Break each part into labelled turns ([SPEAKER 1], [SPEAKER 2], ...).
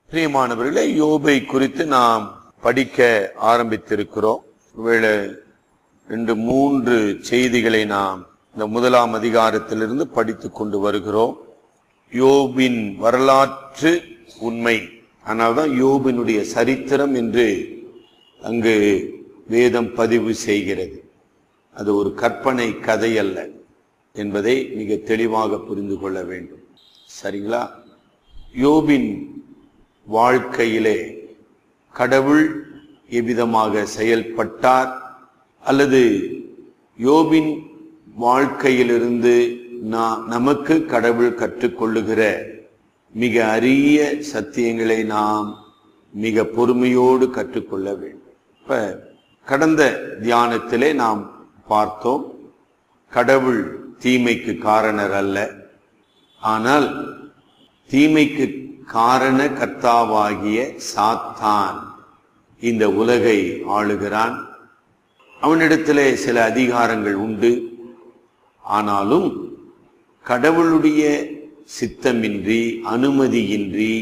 [SPEAKER 1] பிரியமானவர்களே யோபை குறித்து நாம் படிக்க ஆரம்பித்திருக்கிறோம் ஒருவேளை ரெண்டு மூன்று செய்திகளை நாம் இந்த முதலாம் அதிகாரத்திலிருந்து படித்துக் கொண்டு வருகிறோம் யோபின் வரலாற்று உண்மை ஆனால்தான் யோபினுடைய சரித்திரம் என்று அங்கு வேதம் பதிவு செய்கிறது அது ஒரு கற்பனை கதை அல்ல என்பதை மிக தெளிவாக புரிந்து கொள்ள வேண்டும் சரிங்களா யோபின் வாழ்க்கையிலே கடவுள் எவ்விதமாக செயல்பட்டார் அல்லது யோபின் வாழ்க்கையிலிருந்து நான் நமக்கு கடவுள் கற்றுக்கொள்ளுகிற மிக அரிய சத்தியங்களை நாம் மிக பொறுமையோடு கற்றுக்கொள்ள வேண்டும் இப்ப கடந்த தியானத்திலே நாம் பார்த்தோம் கடவுள் தீமைக்கு காரணர் அல்ல ஆனால் தீமைக்கு காரண கர்த்தாவாகிய சாத்தான் இந்த உலகை ஆளுகிறான் அவனிடத்திலே சில அதிகாரங்கள் உண்டு ஆனாலும் கடவுளுடைய சித்தமின்றி அனுமதியின்றி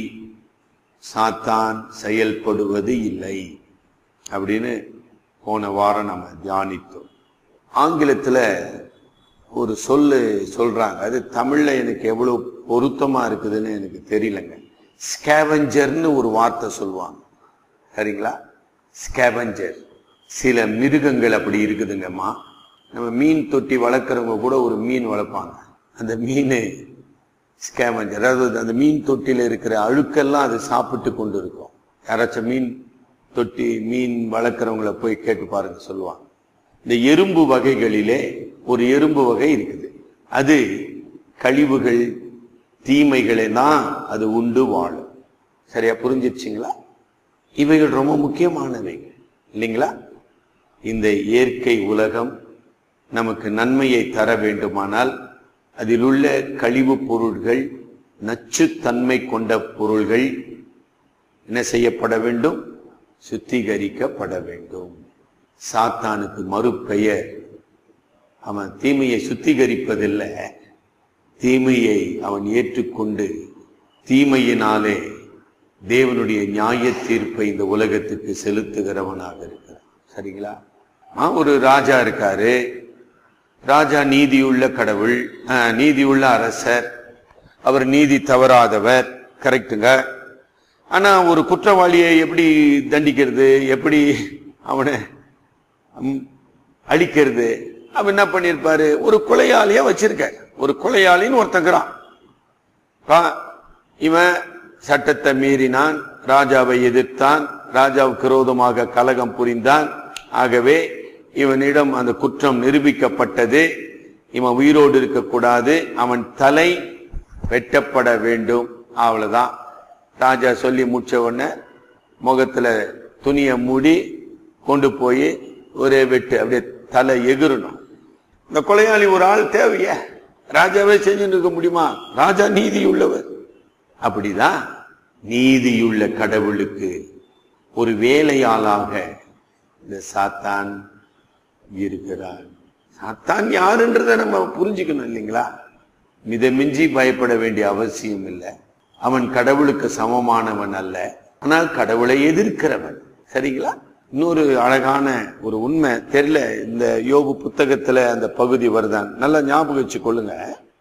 [SPEAKER 1] சாத்தான் செயல்படுவது இல்லை அப்படின்னு போன வாரம் நம்ம தியானித்தோம் ஆங்கிலத்துல ஒரு சொல்லு சொல்றாங்க அது தமிழ்ல எனக்கு எவ்வளவு பொருத்தமா இருக்குதுன்னு எனக்கு தெரியலங்க ஸ்கேவஞ்சர்னு ஒரு வார்த்தை சொல்லுவாங்க சரிங்களா ஸ்கேவஞ்சர் சில மிருகங்கள் அப்படி இருக்குதுங்கம்மா நம்ம மீன் தொட்டி வளர்க்குறவங்க கூட ஒரு மீன் வளர்ப்பாங்க அந்த மீன் ஸ்கேவஞ்சர் அதாவது அந்த மீன் தொட்டியில் இருக்கிற அழுக்கெல்லாம் அது சாப்பிட்டு கொண்டு இருக்கும் யாராச்சும் மீன் தொட்டி மீன் வளர்க்குறவங்கள போய் கேட்டு பாருங்க சொல்லுவாங்க இந்த எறும்பு வகைகளிலே ஒரு எறும்பு வகை இருக்குது அது கழிவுகள் தீமைகளை தான் அது உண்டு வாழும் சரியா புரிஞ்சிருச்சுங்களா இவைகள் ரொம்ப முக்கியமானவைகள் இல்லைங்களா இந்த இயற்கை உலகம் நமக்கு நன்மையை தர வேண்டுமானால் அதில் உள்ள கழிவுப் பொருள்கள் நச்சுத்தன்மை கொண்ட பொருள்கள் என்ன செய்யப்பட வேண்டும் சுத்திகரிக்கப்பட வேண்டும் சாத்தானுக்கு மறுபெயர் அவன் தீமையை சுத்திகரிப்பதில்லை தீமையை அவன் ஏற்றுக்கொண்டு தீமையினாலே தேவனுடைய நியாய தீர்ப்பை இந்த உலகத்துக்கு செலுத்துகிறவனாக இருக்கிறான் சரிங்களா ஆ, ஒரு ராஜா இருக்காரு ராஜா நீதியுள்ள கடவுள் ஆ, நீதியுள்ள அரசர் அவர் நீதி தவறாதவர் கரெக்டுங்க ஆனா ஒரு குற்றவாளியை எப்படி தண்டிக்கிறது எப்படி அவனை ம், அழிக்கிறது அவன் என்ன பண்ணிருப்பாரு ஒரு கொலையாளியா வச்சிருக்க ஒரு கொலையாளின்னு ஒருத்தங்கிறான் பா, இவன் சட்டத்தை மீறினான் ராஜாவை எதிர்த்தான் ராஜாவுக்கு விரோதமாக கலகம் புரிந்தான் ஆகவே இவனிடம் அந்த குற்றம் நிரூபிக்கப்பட்டது இவன் உயிரோடு இருக்கக்கூடாது அவன் தலை வெட்டப்பட வேண்டும் அவ்வளவுதான் ராஜா சொல்லி முடிச்ச உடனே முகத்துல துணியை மூடி கொண்டு போய் ஒரே வெட்டு அப்படியே தலை எகிரணும் இந்த கொலையாளி ஒரு ஆள் தேவையா ராஜாவே செஞ்சுட்டு இருக்க முடியுமா ராஜா நீதி உள்ளவர் அப்படிதான் நீதியுள்ள கடவுளுக்கு ஒரு வேலையாளாக இந்த சாத்தான் இருக்கிறான் சாத்தான் யாருன்றதை நம்ம புரிஞ்சுக்கணும் இல்லைங்களா மிதமிஞ்சி பயப்பட வேண்டிய அவசியம் இல்லை அவன் கடவுளுக்கு சமமானவன் அல்ல ஆனால் கடவுளை எதிர்க்கிறவன் சரிங்களா இன்னொரு அழகான ஒரு உண்மை தெரியல இந்த யோகு புத்தகத்துல அந்த பகுதி வருதான் நல்லா ஞாபகம் வச்சு கொள்ளுங்க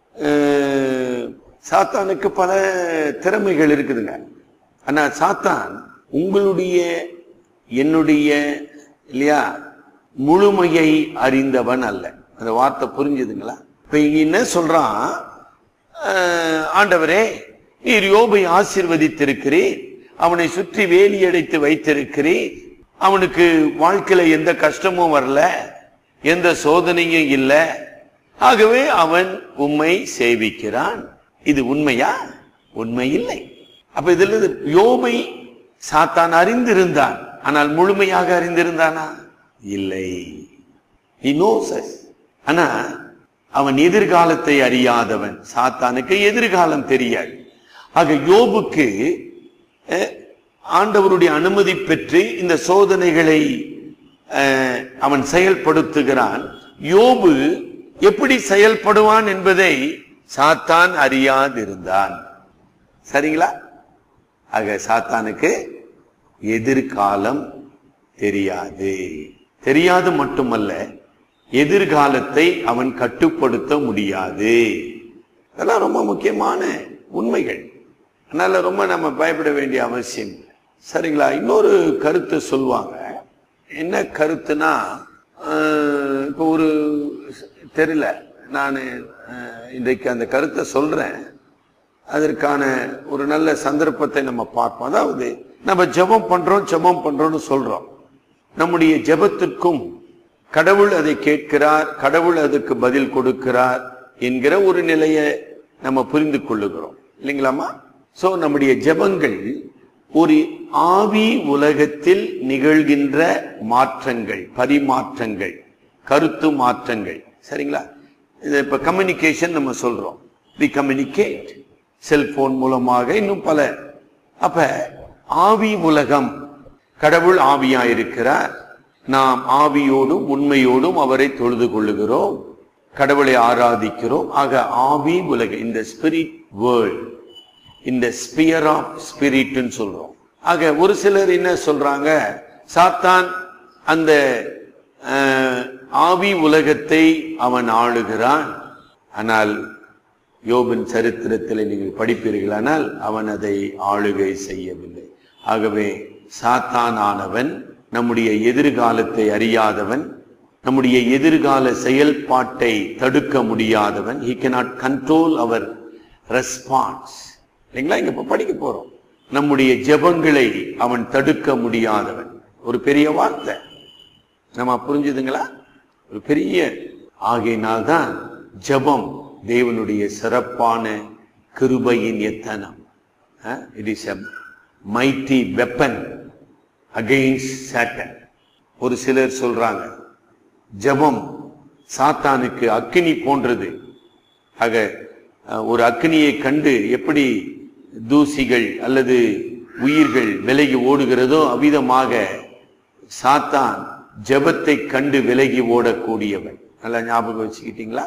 [SPEAKER 1] அஹ், சாத்தானுக்கு பல திறமைகள் இருக்குதுங்க ஆனா சாத்தான் உங்களுடைய என்னுடைய இல்லையா முழுமையை அறிந்தவன் அல்ல அந்த வார்த்தை புரிஞ்சுதுங்களா இப்ப இங்க என்ன சொல்றான் அஹ், ஆண்டவரே நீர் யோபை ஆசீர்வதித்திருக்கிறீர் அவனை சுற்றி வேலி அடைத்து வைத்திருக்கிறீர் அவனுக்கு வாழ்க்கையில எந்த கஷ்டமும் வரல எந்த சோதனையும் இல்ல ஆகவே அவன் உம்மை சேவிக்கிறான் இது உண்மையா உண்மை இல்லை அப்ப இதுல இருந்து யோபை சாத்தான் அறிந்திருந்தான் ஆனால் முழுமையாக அறிந்திருந்தானா இல்லை He knows us. ஆனா அவன் எதிர்காலத்தை அறியாதவன் சாத்தானுக்கு எதிர்காலம் தெரியாது ஆக யோபுக்கு அஹ், ஆண்டவருடைய அனுமதி பெற்று இந்த சோதனைகளை அஹ், அவன் செயல்படுத்துகிறான் யோபு எப்படி செயல்படுவான் என்பதை சாத்தான் அறியாதிருந்தான் சரிங்களா ஆக சாத்தானுக்கு எதிர்காலம் தெரியாது தெரியாது மட்டுமல்ல எதிர்காலத்தை அவன் கட்டுப்படுத்த முடியாது இதெல்லாம் ரொம்ப முக்கியமான உண்மைகள் அதனால ரொம்ப நம்ம பயப்பட வேண்டிய அவசியம் இல்லை. சரிங்களா இன்னொரு கருத்து சொல்லுவாங்க என்ன கருத்துனா ஆஹ், இப்போ ஒரு தெரியல நான் இன்றைக்கு அந்த கருத்தை சொல்றேன் அதற்கான ஒரு நல்ல சந்தர்ப்பத்தை நம்ம பார்ப்போம் அதாவது நம்ம ஜெபம் பண்றோம் ஜெபம் பண்றோம்னு சொல்றோம் நம்முடைய ஜெபத்திற்கும் கடவுள் அதை கேட்கிறார் கடவுள் அதுக்கு பதில் கொடுக்கிறார் என்கிற ஒரு நிலையை நம்ம புரிந்து கொள்ளுகிறோம் இல்லைங்களாமா சோ நம்முடைய ஜெபங்கள் ஒரு ஆவி உலகத்தில் நிகழ்கின்ற மாற்றங்கள் பரிமாற்றங்கள் கருத்து மாற்றங்கள் சரிங்களா இது இப்ப கம்யூனிகேஷன் நம்ம சொல்றோம் வி கம்யூனிகேட் செல்போன் மூலமாக இன்னும் பல அப்ப ஆவி உலகம் கடவுள் ஆவியாயிருக்கிறார் நாம் ஆவியோடும் உண்மையோடும் அவரை தொழுது கொள்ளுகிறோம் கடவுளை ஆராதிக்கிறோம் ஆக ஆவி உலக இந்த ஸ்பிரிட் வேர்ல்ட் இந்த ஸ்பியர் ஆஃப் ஸ்பிரிட்னு சொல்றோம் ஆக ஒரு சிலர் என்ன சொல்றாங்க சாத்தான் அந்த அஹ், ஆவி உலகத்தை அவன் ஆளுகிறான் ஆனால் யோபின் சரித்திரத்தில் நீங்கள் படிப்பீர்களானால் அவன் அதை ஆளுகை செய்யவில்லை ஆகவே சாத்தான் ஆனவன் நம்முடைய எதிர்காலத்தை அறியாதவன் நம்முடைய எதிர்கால செயல்பாட்டை தடுக்க முடியாதவன் he cannot control our response இல்லைங்களா இங்க இப்ப படிக்க போறோம் நம்முடைய ஜெபங்களை அவன் தடுக்க முடியாதவன் ஒரு பெரிய வார்த்தை நம்ம புரிஞ்சுதுங்களா ஒரு பெரிய ஆகையினால்தான் ஜெபம் தேவனுடைய சிறப்பான கிருபையின் எத்தனம் it is a mighty weapon against Satan ஒரு சிலர் சொல்றாங்க ஜெபம் சாத்தானுக்கு அக்கினி போன்றது ஆக அஹ், ஒரு அக்கினியை கண்டு எப்படி தூசிகள் அல்லது உயிர்கள் விலகி ஓடுகிறதோ அவ்விதமாக சாத்தான் ஜெபத்தை கண்டு விலகி ஓடக்கூடியவன் நல்லா ஞாபகம் வச்சுக்கிட்டீங்களா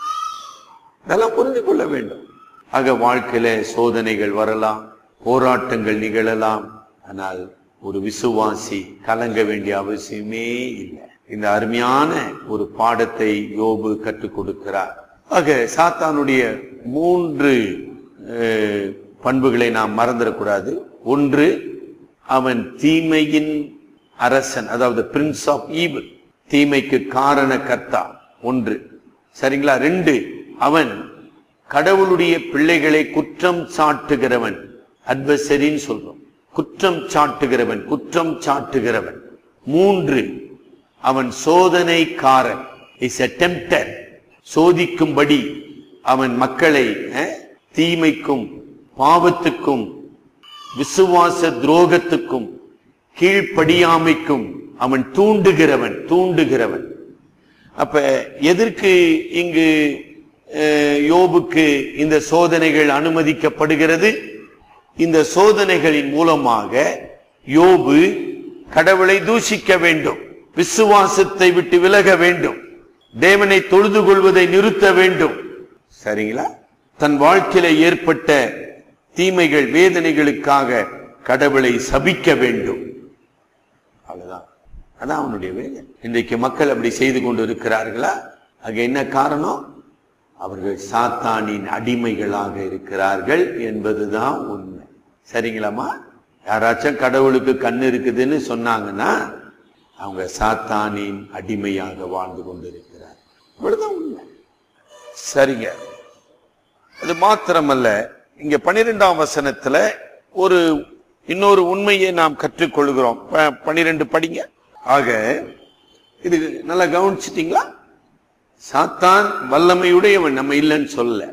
[SPEAKER 1] இதெல்லாம் புரிந்து கொள்ள வேண்டும் ஆக வாழ்க்கையில சோதனைகள் வரலாம் போராட்டங்கள் நிகழலாம் ஆனால் ஒரு விசுவாசி கலங்க வேண்டிய அவசியமே இல்லை இந்த அருமையான ஒரு பாடத்தை யோபு கற்றுக் கொடுக்கிறார் ஆக சாத்தானுடைய மூன்று அஹ், பண்புகளை நாம் மறந்துடக்கூடாது ஒன்று அவன் தீமையின் அரசன் அதாவது பிரின்ஸ் ஆஃப் ஈவில் தீமைக்கு காரண கர்த்தா ஒன்று சரிங்களா ரெண்டு அவன் கடவுளுடைய பிள்ளைகளை குற்றம் சாட்டுகிறவன் அட்வசரின்னு சொல்றோம் குற்றம் சாட்டுகிறவன் குற்றம் சாட்டுகிறவன் மூன்று அவன் சோதனைக்காரன் இஸ் a tempter சோதிக்கும்படி அவன் மக்களை அஹ், தீமைக்கும் பாவத்துக்கும் விசுவாச துரோகத்துக்கும் கீழ்ப்படியாமைக்கும் அவன் தூண்டுகிறவன் தூண்டுகிறவன் அப்ப எதற்கு இங்கு அஹ், யோபுக்கு இந்த சோதனைகள் அனுமதிக்கப்படுகிறது இந்த சோதனைகளின் மூலமாக யோபு கடவுளை தூஷிக்க வேண்டும் விசுவாசத்தை விட்டு விலக வேண்டும் தேவனை தொழுது கொள்வதை நிறுத்த வேண்டும் சரிங்களா தன் வாழ்க்கையில ஏற்பட்ட தீமைகள் வேதனைகளுக்காக கடவுளை சபிக்க வேண்டும் அவ்வளவுதான் அதான் அவனுடைய வேலை இன்றைக்கு மக்கள் அப்படி செய்து கொண்டு இருக்கிறார்களா அங்க என்ன காரணம் அவர்கள் சாத்தானின் அடிமைகளாக இருக்கிறார்கள் என்பதுதான் உண்மை சரிங்களாமா யாராச்சும் கடவுளுக்கு கண்ணு இருக்குதுன்னு சொன்னாங்கன்னா அவங்க சாத்தானின் அடிமையாக வாழ்ந்து கொண்டிருக்கிறார் இவ்வளவுதான் உண்மை சரிங்க அது மாத்திரமல்ல இங்க பனிரெண்டாம் வசனத்துல ஒரு இன்னொரு உண்மையை நாம் கற்றுக்கொள்கிறோம் ப- பனிரெண்டு படிங்க ஆக இது நல்லா கவனிச்சிட்டீங்களா சாத்தான் வல்லமையுடையவன் நம்ம இல்லைன்னு சொல்லல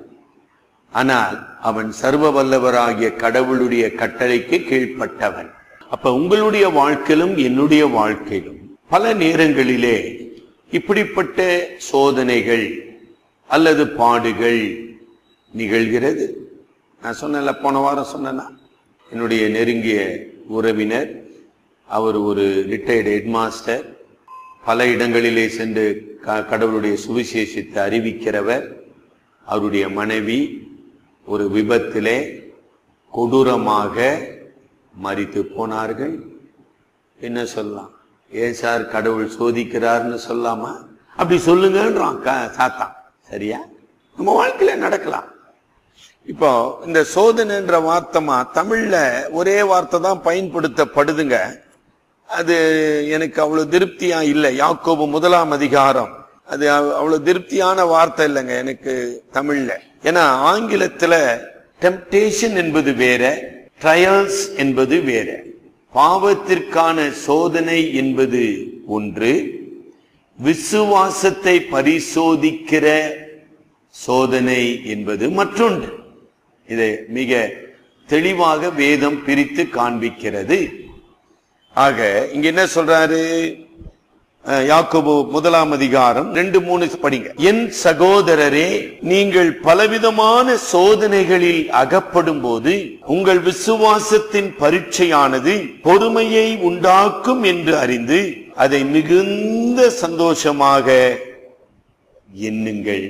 [SPEAKER 1] ஆனால் அவன் சர்வ வல்லவராகிய கடவுளுடைய கட்டளைக்கு கீழ்ப்பட்டவன் அப்ப உங்களுடைய வாழ்க்கையிலும் என்னுடைய வாழ்க்கையிலும் பல நேரங்களிலே இப்படிப்பட்ட சோதனைகள் அல்லது பாடுகள் நிகழ்கிறது நான் சொன்னேன்ல போன வாரம் சொன்னேன்னா என்னுடைய நெருங்கிய உறவினர் அவர் ஒரு ரிட்டையர்டு ஹெட்மாஸ்டர் பல இடங்களிலே சென்று க- கடவுளுடைய சுவிசேஷத்தை அறிவிக்கிறவர் அவருடைய மனைவி ஒரு விபத்திலே கொடூரமாக மரித்து போனார்கள் என்ன சொல்லலாம் ஏன் சார் கடவுள் சோதிக்கிறார்னு சொல்லாமா அப்படி சொல்லுங்கன்றான் க- சாத்தான் சரியா நம்ம வாழ்க்கையில நடக்கலாம் இப்போ இந்த சோதனைன்ற வார்த்தைமா தமிழ்ல ஒரே வார்த்தை தான் பயன்படுத்தப்படுதுங்க அது எனக்கு அவ்வளவு திருப்தியா இல்லை யாக்கோபு முதலாம் அதிகாரம் அது அவ்- அவ்வளவு திருப்தியான வார்த்தை இல்லைங்க எனக்கு தமிழ்ல ஏன்னா ஆங்கிலத்துல டெம்டேஷன் என்பது வேற ட்ரையல்ஸ் என்பது வேற பாவத்திற்கான சோதனை என்பது ஒன்று விசுவாசத்தை பரிசோதிக்கிற சோதனை என்பது மற்றொன்று இதை மிக தெளிவாக வேதம் பிரித்து காண்பிக்கிறது ஆக இங்க என்ன சொல்றாரு அஹ், யாக்கோபு முதலாம் அதிகாரம் ரெண்டு மூணு படிங்க என் சகோதரரே நீங்கள் பலவிதமான சோதனைகளில் அகப்படும் போது உங்கள் விசுவாசத்தின் பரீட்சையானது பொறுமையை உண்டாக்கும் என்று அறிந்து அதை மிகுந்த சந்தோஷமாக எண்ணுங்கள்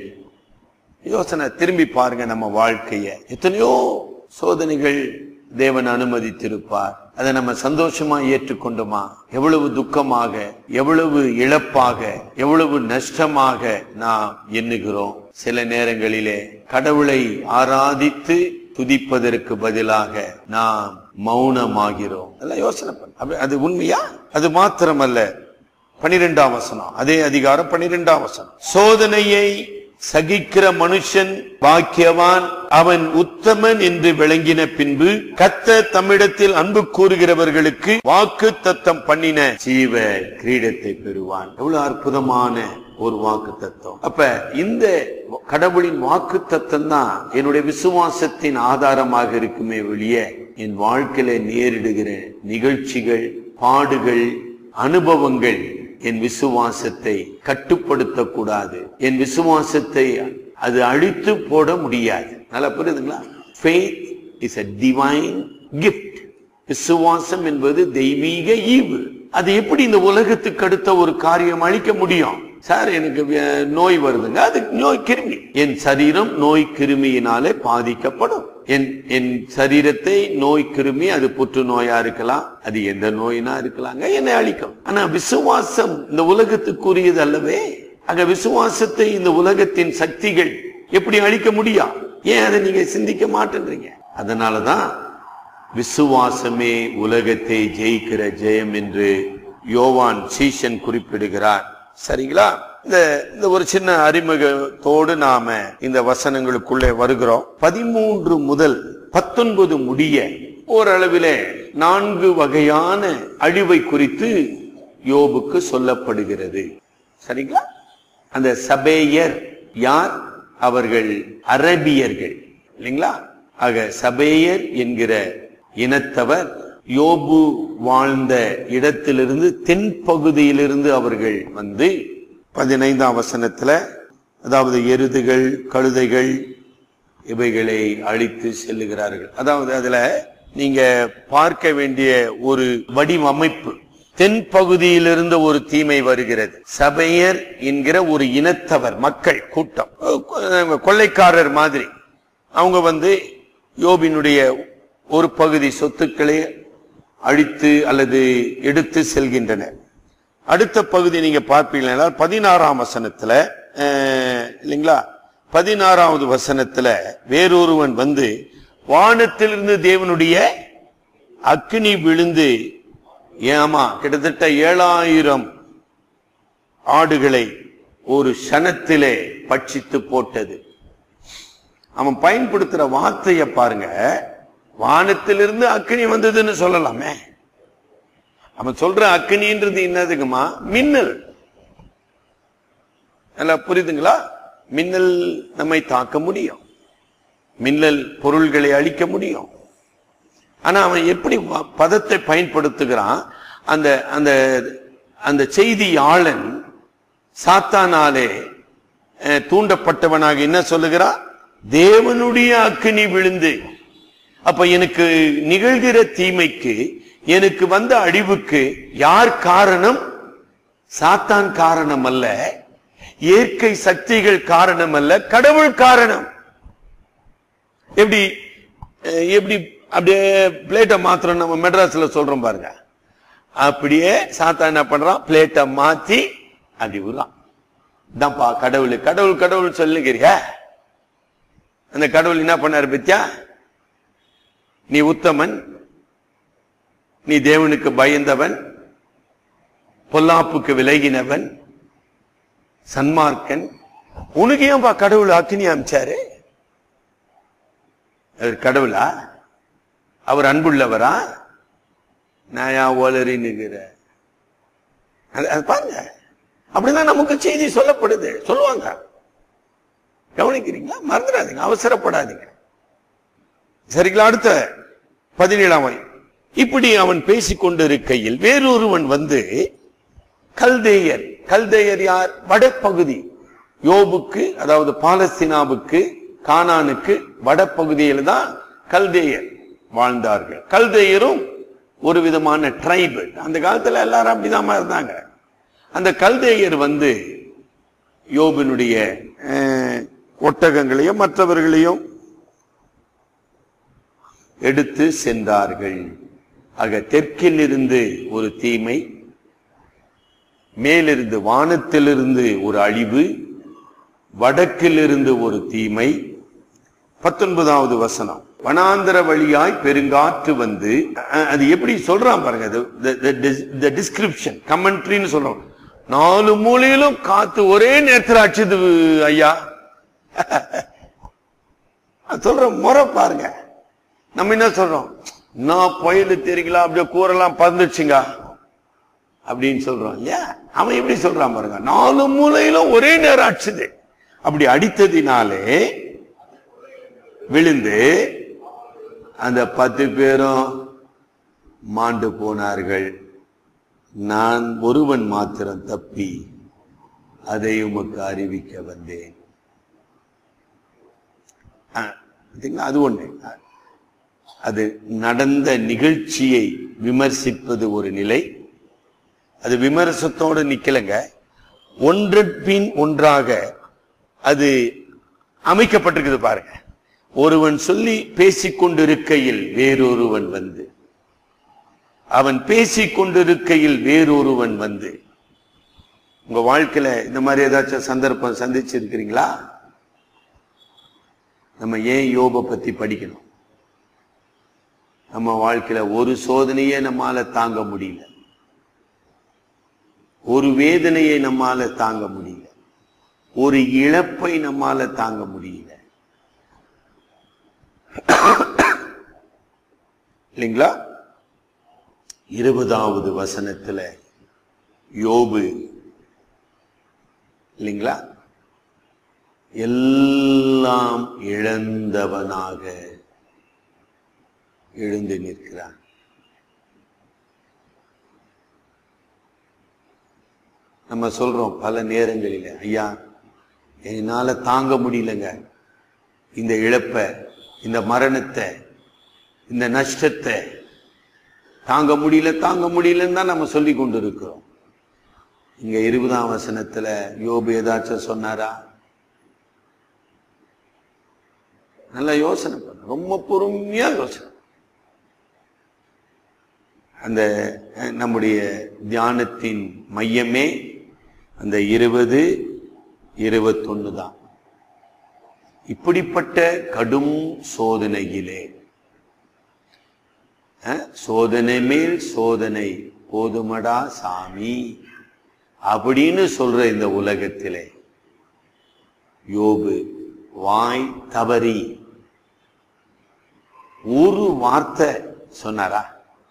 [SPEAKER 1] யோசனை திரும்பி பாருங்க நம்ம வாழ்க்கைய எத்தனையோ சோதனைகள் தேவன் அனுமதித்திருப்பார் அதை நம்ம சந்தோஷமா ஏற்றுக்கொண்டோமா எவ்வளவு துக்கமாக எவ்வளவு இழப்பாக எவ்வளவு நஷ்டமாக நாம் எண்ணுகிறோம் சில நேரங்களிலே கடவுளை ஆராதித்து துதிப்பதற்கு பதிலாக நாம் மௌனமாகிறோம் அதெல்லாம் யோசனை பண்ண அப்ப அது உண்மையா அது மாத்திரமல்ல பனிரெண்டாம் வசனம் அதே அதிகாரம் பனிரெண்டாம் வசனம் சோதனையை சகிக்கிற மனுஷன் பாக்கியவான் அவன் உத்தமன் என்று விளங்கின பின்பு கத்த தம்மிடத்தில் அன்பு கூறுகிறவர்களுக்கு வாக்கு தத்தம் பண்ணின ஜீவ கிரீடத்தை பெறுவான் எவ்வளவு அற்புதமான ஒரு வாக்கு தத்துவம் அப்ப இந்த கடவுளின் வாக்கு தத்தம் தான் என்னுடைய விசுவாசத்தின் ஆதாரமாக இருக்குமே வெளிய என் வாழ்க்கையில நேரிடுகிற நிகழ்ச்சிகள் பாடுகள் அனுபவங்கள் என் விசுவாசத்தை கட்டுப்படுத்த கூடாது என் விசுவாசத்தை அது அழித்து போட முடியாது நல்லா புரியுதுங்களா faith is a divine gift விசுவாசம் என்பது தெய்வீக ஈவு அது எப்படி இந்த உலகத்துக்கு அடுத்த ஒரு காரியம் அழிக்க முடியும் சார் எனக்கு வே- நோய் வருதுங்க அது நோய் கிருமி என் சரீரம் நோய் கிருமியினாலே பாதிக்கப்படும் என் என் சரீரத்தை நோய் கிருமி அது புற்றுநோயா இருக்கலாம் அது எந்த நோயினா இருக்கலாங்க என்னை அழிக்கும் ஆனா விசுவாசம் இந்த உலகத்துக்குரியது அல்லவே அங்க விசுவாசத்தை இந்த உலகத்தின் சக்திகள் எப்படி அழிக்க முடியும் ஏன் அதை நீங்க சிந்திக்க மாட்டேன்றீங்க அதனாலதான் விசுவாசமே உலகத்தை ஜெயிக்கிற ஜெயம் என்று யோவான் சீஷன் குறிப்பிடுகிறார் சரிங்களா இந்த இந்த ஒரு சின்ன அறிமுகத்தோடு நாம இந்த வசனங்களுக்குள்ளே வருகிறோம் பதிமூன்று முதல் பத்தொன்பது முடிய ஓரளவிலே நான்கு வகையான அழிவை குறித்து யோபுக்கு சொல்லப்படுகிறது சரிங்களா அந்த சபேயர் யார் அவர்கள் அரபியர்கள் இல்லைங்களா ஆக சபேயர் என்கிற இனத்தவர் யோபு வாழ்ந்த இடத்திலிருந்து தென் பகுதியிலிருந்து அவர்கள் வந்து பதினைந்தாம் வசனத்துல அதாவது எருதுகள் கழுதைகள் இவைகளை அழித்து செல்லுகிறார்கள் அதாவது அதுல நீங்க பார்க்க வேண்டிய ஒரு வடிவமைப்பு தென் பகுதியிலிருந்து ஒரு தீமை வருகிறது சபையர் என்கிற ஒரு இனத்தவர் மக்கள் கூட்டம் அஹ் கொள்ளைக்காரர் மாதிரி அவங்க வந்து யோபினுடைய ஒரு பகுதி சொத்துக்களை அழித்து அல்லது எடுத்து செல்கின்றனர் அடுத்த பகுதி நீங்க பார்ப்பீங்கன்னா பதினாறாம் வசனத்துல அஹ், இல்லைங்களா பதினாறாவது வசனத்துல வேறொருவன் வந்து வானத்திலிருந்து தேவனுடைய அக்னி விழுந்து ஏமா கிட்டத்தட்ட ஏழாயிரம் ஆடுகளை ஒரு சனத்திலே பட்சித்து போட்டது அவன் பயன்படுத்துற வார்த்தைய பாருங்க வானத்திலிருந்து அக்னி வந்ததுன்னு சொல்லலாமே அவன் சொல்ற அக்னின்றது என்னதுக்குமா மின்னல் நல்லா புரியுதுங்களா மின்னல் நம்மை தாக்க முடியும் மின்னல் பொருள்களை அழிக்க முடியும் ஆனா அவன் எப்படி வ- பதத்தை பயன்படுத்துகிறான் அந்த அந்த அந்த செய்தியாளன் சாத்தானாலே அஹ், தூண்டப்பட்டவனாக என்ன சொல்லுகிறான் தேவனுடைய அக்கினி விழுந்து அப்ப எனக்கு நிகழ்கிற தீமைக்கு எனக்கு வந்த அழிவுக்கு யார் காரணம் சாத்தான் காரணம் அல்ல இயற்கை சக்திகள் காரணம் அல்ல கடவுள் காரணம் எப்படி அஹ், எப்படி அப்படியே பிளேட்டை மாத்திரம் நம்ம மெட்ராஸ்ல சொல்றோம் பாருங்க அப்படியே சாத்தா என்ன பண்றான் பிளேட்டை மாத்தி அப்படி விடுறான் இதான்ப்பா கடவுள் கடவுள் கடவுள் சொல்லுங்கிறியா அந்த கடவுள் என்ன பண்ணாரு பத்தியா நீ உத்தமன் நீ தேவனுக்கு பயந்தவன் பொல்லாப்புக்கு விலகினவன் சன்மார்க்கன் உனக்கு ஏன்பா கடவுள் அக்னி அமைச்சாரு அவர் கடவுளா அவர் அன்புள்ளவரா நான் ஏன் ஓலறின்னுகிற அது அது பாருங்க அப்படிதான் நமக்கு செய்தி சொல்லப்படுது சொல்லுவாங்க கவனிக்கிறீங்களா மறந்துடாதீங்க அவசரப்படாதீங்க சரிங்களா அடுத்த பதினேழாம் வரி. இப்படி அவன் பேசிக் கொண்டிருக்கையில் வேறொருவன் வந்து கல்தேயர் கல்தேயர் யார் வடபகுதி யோபுக்கு அதாவது பாலஸ்தீனாவுக்கு கானானுக்கு வடபகுதியில் தான் கல்தேயர் வாழ்ந்தார்கள் கல்தேயரும் ஒரு விதமான ட்ரைபு அந்த காலத்துல எல்லாரும் அப்படிதான் இருந்தாங்க அந்த கல்தேயர் வந்து யோபினுடைய அஹ், ஒட்டகங்களையும் மற்றவர்களையும் எடுத்து சென்றார்கள் ஆக தெற்கில் இருந்து ஒரு தீமை மேலிருந்து வானத்திலிருந்து ஒரு அழிவு வடக்கிலிருந்து ஒரு தீமை பத்தொன்பதாவது வசனம் வனாந்தர வழியாய் பெருங்காற்று வந்து அஹ், அது எப்படி சொல்றான் பாருங்க அது டிஸ்கிரிப்ஷன் கமெண்ட்ரின்னு சொல்றோம் நாலு மூலையிலும் காத்து ஒரே நேரத்தில் அடிச்சது ஐயா அது சொல்ற முறை பாருங்க நம்ம என்ன சொல்றோம் நான் புயல் தெரியுங்களா அப்படியே கூரெல்லாம் பறந்துச்சுங்க அப்படின்னு சொல்றோம் இல்லையா அவன் எப்படி சொல்றான் பாருங்க நாலு மூலையிலும் ஒரே நேரம் அடிச்சது அப்படி அடித்ததினாலே விழுந்து அந்த பத்து பேரும் மாண்டு போனார்கள் நான் ஒருவன் மாத்திரம் தப்பி அதை உமக்கு அறிவிக்க வந்தேன் ஆ, பாத்தீங்களா? அது ஒண்ணு அது நடந்த நிகழ்ச்சியை விமர்சிப்பது ஒரு நிலை அது விமர்சத்தோடு நிக்கலங்க ஒன்றன் பின் ஒன்றாக அது அமைக்கப்பட்டிருக்குது பாருங்க ஒருவன் சொல்லி பேசிக் கொண்டிருக்கையில் வேறொருவன் வந்து அவன் பேசிக் கொண்டிருக்கையில் வேறொருவன் வந்து உங்க வாழ்க்கையில இந்த மாதிரி ஏதாச்சும் சந்தர்ப்பம் சந்திச்சிருக்கிறீங்களா நம்ம ஏன் யோப பத்தி படிக்கணும் நம்ம வாழ்க்கையில ஒரு சோதனையே நம்மால தாங்க முடியல ஒரு வேதனையை நம்மால தாங்க முடியல ஒரு இழப்பை நம்மால தாங்க முடியல இல்லைங்களா இருபதாவது வசனத்துல யோபு இல்லைங்களா எல்லாம் இழந்தவனாக எழுந்து நிற்கிறான் நம்ம சொல்றோம் பல நேரங்களில் ஐயா என்னால தாங்க முடியலங்க இந்த இழப்பை இந்த மரணத்தை இந்த நஷ்டத்தை தாங்க முடியல தாங்க முடியலன்னு தான் நம்ம சொல்லி கொண்டு இருக்கிறோம் இங்க இருபதாம் வசனத்துல யோபு ஏதாச்சும் சொன்னாரா நல்லா யோசனை பண்ண ரொம்ப பொறுமையா யோசனை அந்த அஹ், நம்முடைய தியானத்தின் மையமே அந்த இருபது இருபத்தொன்னு தான் இப்படிப்பட்ட கடும் சோதனையிலே அஹ், சோதனை மேல் சோதனை போதுமடா சாமி அப்படின்னு சொல்ற இந்த உலகத்திலே யோபு வாய் தவறி ஒரு வார்த்தை சொன்னாரா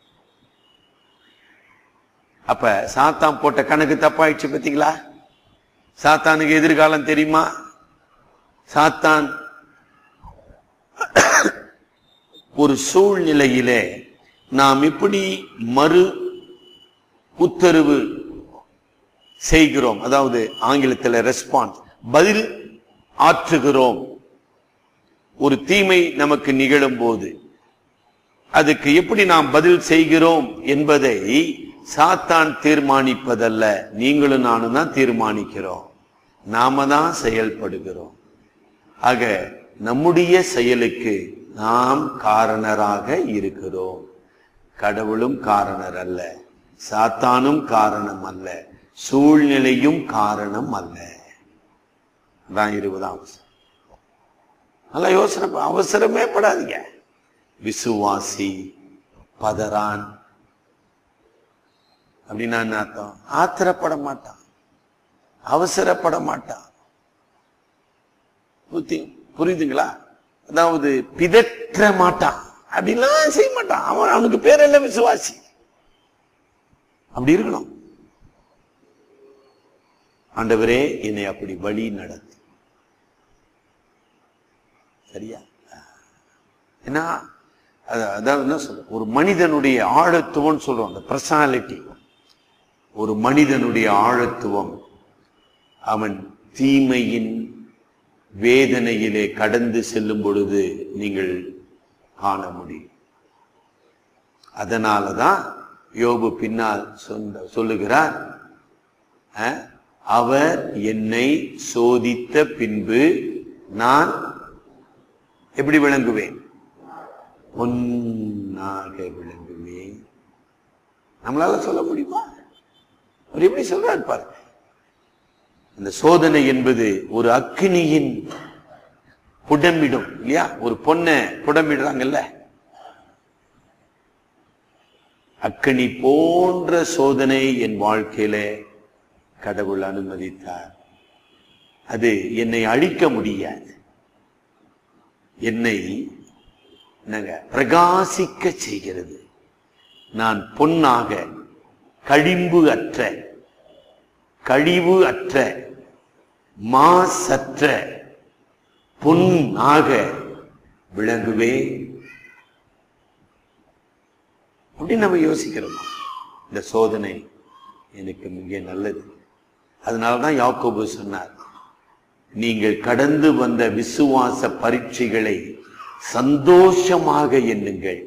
[SPEAKER 1] அப்ப சாத்தான் போட்ட கணக்கு தப்பாயிடுச்சு பாத்தீங்களா சாத்தானுக்கு எதிர்காலம் தெரியுமா சாத்தான் ஒரு சூழ்நிலையிலே நாம் இப்படி மறு உத்தரவு செய்கிறோம் அதாவது ஆங்கிலத்தில் ரெஸ்பான்ஸ் பதில் ஆற்றுகிறோம் ஒரு தீமை நமக்கு நிகழும் போது அதுக்கு எப்படி நாம் பதில் செய்கிறோம் என்பதை சாத்தான் தீர்மானிப்பதல்ல நீங்களும் நானும் தான் தீர்மானிக்கிறோம் நாம தான் செயல்படுகிறோம் ஆக நம்முடைய செயலுக்கு நாம் காரணராக இருக்கிறோம் கடவுளும் காரணர் அல்ல சாத்தானும் காரணம் அல்ல சூழ்நிலையும் காரணம் அல்ல தான் இருபதாம் வசனம். நல்லா யோசனை ப- அவசரமே படாதீங்க விசுவாசி பதறான் அப்படின்னா என்ன அர்த்தம் ஆத்திரப்பட மாட்டான் அவசரப்பட மாட்டான் புத்தி புரியுதுங்களா அதாவது பிதற்ற மாட்டான் அப்படிலாம் செய்ய மாட்டான் அவன் அவனுக்கு பேர் என்ன விசுவாசி அப்படி இருக்கணும் ஆண்டவரே என்னை அப்படி வழி நடத்து சரியா ஏன்னா அது- அதாவது என்ன சொல்ற ஒரு மனிதனுடைய ஆழத்துவம்னு சொல்றோம் அந்த பர்சனாலிட்டி ஒரு மனிதனுடைய ஆழத்துவம் அவன் தீமையின் வேதனையிலே கடந்து செல்லும் பொழுது நீங்கள் காண முடியும் அதனாலதான் யோபு பின்னால் சொந்த சொல்லுகிறார் அஹ், அவர் என்னை சோதித்த பின்பு நான் எப்படி விளங்குவேன் பொன்னாக விளங்குவேன் நம்மளால சொல்ல முடியுமா அவர் எப்படி சொல்றாரு பாருங்க அந்த சோதனை என்பது ஒரு அக்கினியின் புடமிடும் இல்லையா ஒரு பொண்ணை புடமிடுறாங்கல்ல அக்கினி போன்ற சோதனை என் வாழ்க்கையில கடவுள் அனுமதித்தார் அது என்னை அழிக்க முடியாது என்னை என்னங்க பிரகாசிக்க செய்கிறது நான் பொன்னாக கழிம்பு அற்ற கழிவு அற்ற மாசற்ற பொன்னாக விளங்குவேன் அப்படின்னு நம்ம யோசிக்கிறோம் இந்த சோதனை எனக்கு மிக நல்லது அதனாலதான் யாக்கோபு சொன்னார் நீங்கள் கடந்து வந்த விசுவாச பரீட்சைகளை சந்தோஷமாக எண்ணுங்கள்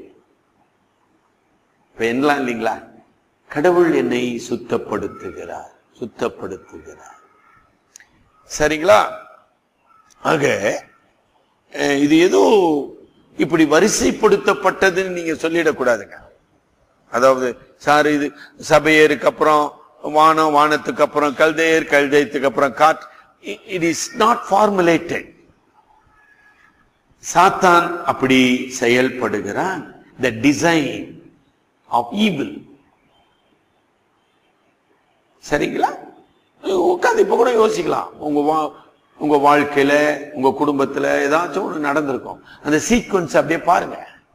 [SPEAKER 1] இப்ப என்னலாம் இல்லைங்களா கடவுள் என்னை சுத்தப்படுத்துகிறார் சுத்தப்படுத்துகிறார் சரிங்களா ஆக அஹ், இது ஏதோ இப்படி வரிசைப்படுத்தப்பட்டதுன்னு நீங்க சொல்லிடக்கூடாதுங்க அதாவது சார் இது சபையருக்கு அப்புறம் வானம் வானத்துக்கு அப்புறம் கல்தையர் கல்தையத்துக்கு அப்புறம் God it is not formulated சாத்தான் அப்படி செயல்படுகிறான் த டிசைன் ஆஃப் ஈவில் சரிங்களா உட்காந்து இப்ப கூட யோசிக்கலாம் உங்க வா- உங்க வாழ்க்கையில உங்க குடும்பத்துல ஏதாச்சும் ஒண்ணு நடந்திருக்கும் அந்த சீக்வன்ஸ் அப்படியே பாருங்க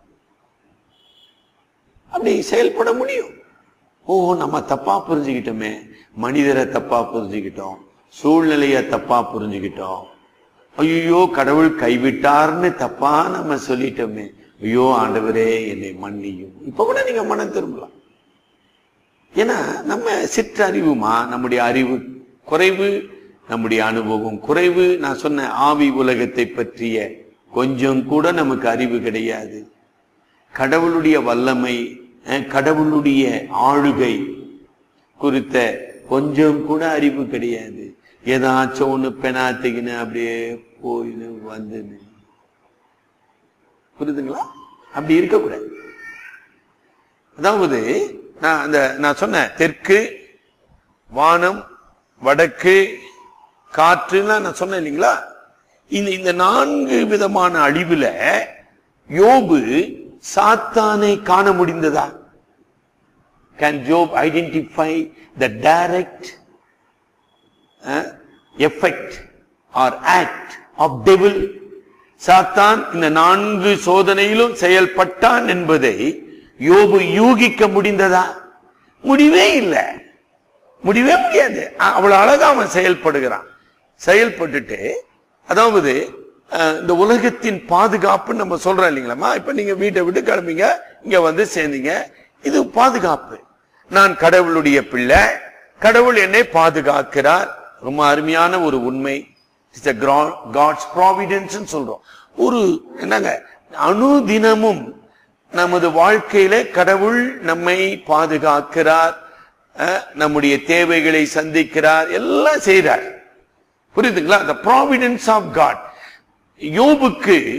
[SPEAKER 1] அப்படி செயல்பட முடியும் ஓ நம்ம தப்பா புரிஞ்சுக்கிட்டோமே மனிதரை தப்பா புரிஞ்சுக்கிட்டோம் சூழ்நிலைய தப்பா புரிஞ்சுக்கிட்டோம் ஐயோ கடவுள் கைவிட்டார்னு தப்பா நம்ம சொல்லிட்டோமே ஐயோ ஆண்டவரே என்னை மன்னியும் இப்ப கூட நீங்க மனம் திரும்பலாம் ஏன்னா நம்ம சிற்றறிவுமா நம்முடைய அறிவு குறைவு நம்முடைய அனுபவம் குறைவு நான் சொன்ன ஆவி உலகத்தை பற்றிய கொஞ்சம் கூட நமக்கு அறிவு கிடையாது கடவுளுடைய வல்லமை அஹ், கடவுளுடைய ஆளுகை குறித்த கொஞ்சம் கூட அறிவு கிடையாது ஏதாச்சும் ஒண்ணு பெனாத்திக்கின்னு அப்படியே போயின்னு வந்துன்னு புரியுதுங்களா அப்படி இருக்கக்கூடாது அதாவது நான் அந்த நான் சொன்னேன் தெற்கு வானம் வடக்கு காற்றுலாம் நான் சொன்னேன் இல்லைங்களா இந்த இந்த நான்கு விதமான அழிவுல யோபு சாத்தானை காண முடிந்ததா can Job identify the direct effect or act of devil சாத்தான் இந்த நான்கு சோதனையிலும் செயல்பட்டான் என்பதை யோபு யூகிக்க முடிந்ததா முடிவே இல்லை முடியவே முடியாது அ- அவ்வளவு அழகா அவன் செயல்படுகிறான் செயல்பட்டுட்டு அதாவது அஹ், இந்த உலகத்தின் பாதுகாப்பு நம்ம சொல்றோம் இல்லைங்களாம்மா இப்ப நீங்க வீட்டை விட்டு கிளம்பிங்க இங்க வந்து சேர்ந்தீங்க இது பாதுகாப்பு நான் கடவுளுடைய பிள்ளை கடவுள் என்னை பாதுகாக்கிறார் ரொம்ப அருமையான ஒரு உண்மை காட்ஸ் ப்ராவிடன்ஸ் சொல்றோம் ஒரு என்னங்க அனுதினமும் நமது வாழ்க்கையில கடவுள் நம்மை பாதுகாக்கிறார் அஹ், நம்முடைய தேவைகளை சந்திக்கிறார் எல்லாம் செய்றார் புரியுதுங்களா the providence ஆஃப் காட் யோபுக்கு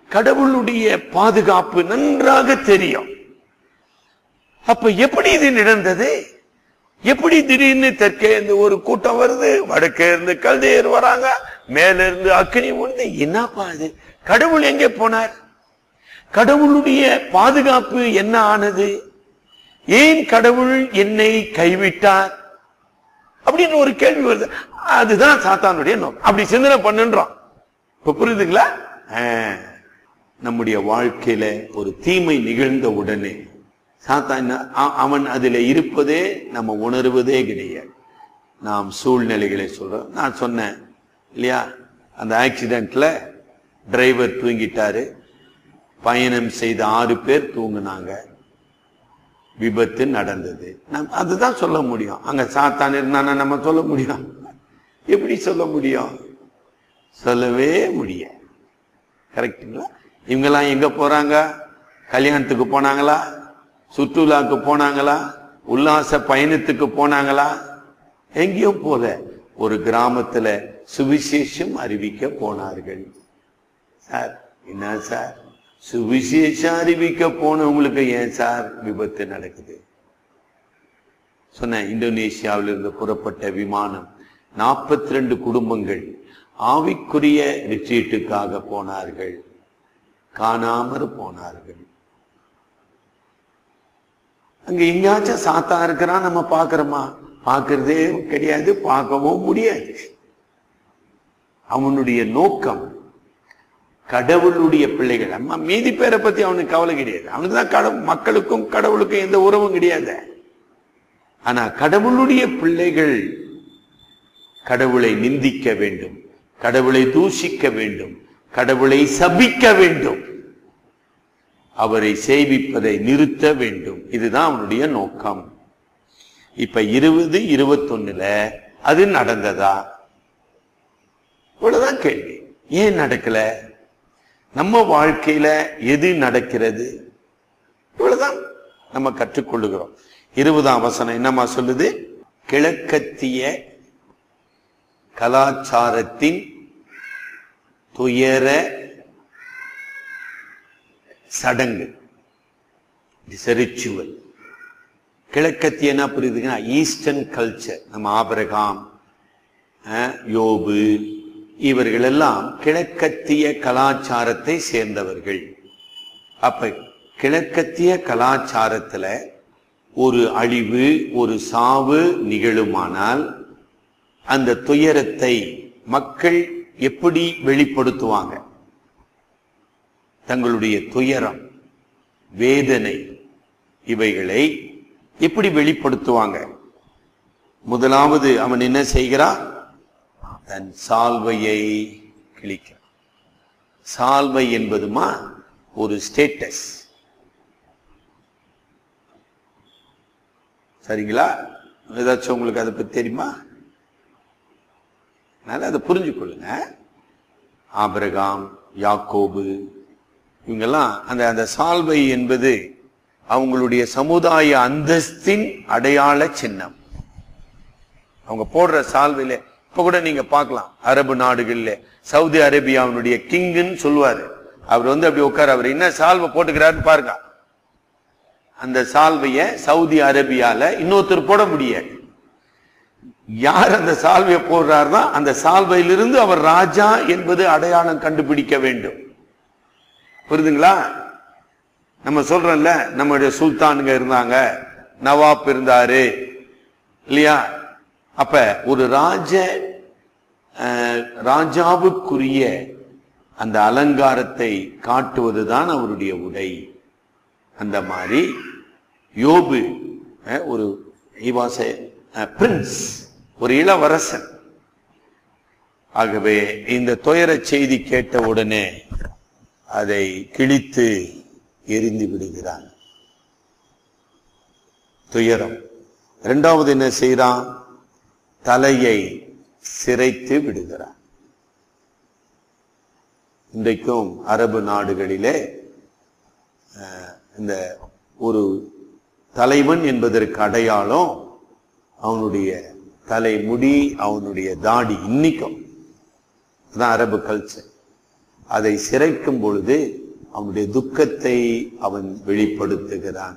[SPEAKER 1] கடவுளுடைய பாதுகாப்பு நன்றாக தெரியும் அப்ப எப்படி இது நடந்தது எப்படி திடீர்னு தெற்கே இருந்து ஒரு கூட்டம் வருது வடக்கே இருந்து கல்தையர் வராங்க மேல இருந்து அக்னி விழுந்து என்னப்பா இது கடவுள் எங்கே போனார் கடவுளுடைய பாதுகாப்பு என்ன ஆனது ஏன் கடவுள் என்னை கைவிட்டார் அப்படின்னு ஒரு கேள்வி வருது அதுதான் சாத்தானுடைய நோக்கம் அப்படி சிந்தனை பண்ணுன்றோம் இப்ப புரியுதுங்களா ஆ. நம்முடைய வாழ்க்கையில ஒரு தீமை நிகழ்ந்த உடனே சாத்தான் அ- அவன் அதில் இருப்பதே நம்ம உணர்வதே கிடையாது நாம் சூழ்நிலைகளை சொல்றோம் நான் சொன்னேன் இல்லையா அந்த ஆக்சிடென்ட்ல டிரைவர் தூங்கிட்டாரு பயணம் செய்த ஆறு பேர் தூங்குனாங்க விபத்து நடந்தது நம் அதுதான் சொல்ல முடியும் அங்க சாத்தான் இருந்தானா நம்ம சொல்ல முடியும் எப்படி சொல்ல முடியும் சொல்லவே முடியாது கரெக்டுங்களா இவங்கெல்லாம் எங்க போறாங்க கல்யாணத்துக்கு போனாங்களா சுற்றுலாக்கு போனாங்களா உல்லாச பயணத்துக்கு போனாங்களா எங்கேயும் போல ஒரு கிராமத்துல சுவிசேஷம் அறிவிக்க போனார்கள் சார் என்ன சார் சுவிசேஷம் அறிவிக்க போனவங்களுக்கு ஏன் சார் விபத்து நடக்குது சொன்ன இந்தோனேசியாவிலிருந்து புறப்பட்ட விமானம் 42 ரெண்டு குடும்பங்கள் ஆவிக்குரிய ரிட்ரீட்டுக்காக போனார்கள் காணாமற் போனார்கள் அங்க எங்கேயாச்சும் சாத்தா இருக்கிறான் நம்ம பாக்குறோமா பார்க்கறதே கிடையாது பார்க்கவும் முடியாது அவனுடைய நோக்கம் கடவுளுடைய பிள்ளைகள் அம்மா மீதி பேரை பத்தி அவனுக்கு கவலை கிடையாது அவனுக்கு தான் கடவுள் மக்களுக்கும் கடவுளுக்கும் எந்த உறவும் கிடையாது ஆனா கடவுளுடைய பிள்ளைகள் கடவுளை நிந்திக்க வேண்டும் கடவுளை தூஷிக்க வேண்டும் கடவுளை சபிக்க வேண்டும் அவரை சேவிப்பதை நிறுத்த வேண்டும் இதுதான் அவனுடைய நோக்கம் இப்ப இருபது இருபத்தொன்னுல அது நடந்ததா இவ்வளவுதான் கேள்வி ஏன் நடக்கல நம்ம வாழ்க்கையில எது நடக்கிறது இவ்வளவுதான் நம்ம கற்றுக்கொள்ளுகிறோம் இருபதாம் வசனம் என்னமா சொல்லுது கிழக்கத்திய கலாச்சாரத்தின் துயர சடங்கு ரிச்சுவல் கிழக்கத்திய என்ன புரியுதுங்கன்னா ஈஸ்டர்ன் கல்ச்சர் நம்ம ஆபரகாம் அஹ், யோபு இவர்கள் எல்லாம் கிழக்கத்திய கலாச்சாரத்தை சேர்ந்தவர்கள் அப்ப கிழக்கத்திய கலாச்சாரத்துல ஒரு அழிவு ஒரு சாவு நிகழுமானால் அந்த துயரத்தை மக்கள் எப்படி வெளிப்படுத்துவாங்க தங்களுடைய துயரம் வேதனை இவைகளை எப்படி வெளிப்படுத்துவாங்க முதலாவது அவன் என்ன செய்கிறான் தன் சால்வையை கிழிக்கிறான் சால்வை என்பதுமா ஒரு ஸ்டேட்டஸ் சரிங்களா ஏதாச்சும் உங்களுக்கு அதை பத்தி தெரியுமா அதனால அதை புரிஞ்சு கொள்ளுங்க ஆபிரகாம் யாக்கோபு இவங்கெல்லாம் அந்த அந்த சால்வை என்பது அவங்களுடைய சமுதாய அந்தஸ்தின் அடையாள சின்னம் அவங்க போடுற சால்வையில இப்ப கூட நீங்க பார்க்கலாம் அரபு நாடுகள்ல சவுதி அரேபியாவினுடைய கிங்குன்னு சொல்லுவாரு அவர் வந்து அப்படி உட்கார அவர் என்ன சால்வை போட்டுக்கிறாருன்னு பாருங்க அந்த சால்வைய சவுதி அரேபியால இன்னொருத்தர் போட முடியாது யார் அந்த சால்வையை போடுறாருன்னா அந்த சால்வையிலிருந்து அவர் ராஜா என்பது அடையாளம் கண்டுபிடிக்க வேண்டும் புரியுதுங்களா நம்ம சொல்றோம்ல நம்முடைய சுல்தானுங்க இருந்தாங்க நவாப் இருந்தாரு இல்லையா அப்ப ஒரு ராஜ அஹ், ராஜாவுக்குரிய அந்த அலங்காரத்தை காட்டுவதுதான் அவருடைய உடை அந்த மாதிரி யோபு அஹ், ஒரு பிரின்ஸ் ஒரு இளவரசன் ஆகவே இந்த துயர செய்தி கேட்ட உடனே அதை கிழித்து எரிந்து விடுகிறான் துயரம் இரண்டாவது என்ன செய்றான் தலையை சிரைத்து விடுகிறான் இன்றைக்கும் அரபு நாடுகளிலே அஹ், இந்த ஒரு தலைவன் என்பதற்கு அடையாளம் அவனுடைய தலைமுடி அவனுடைய தாடி இன்னைக்கும் அதான் அரபு கல்ச்சர் அதை சிரைக்கும் பொழுது அவனுடைய துக்கத்தை அவன் வெளிப்படுத்துகிறான்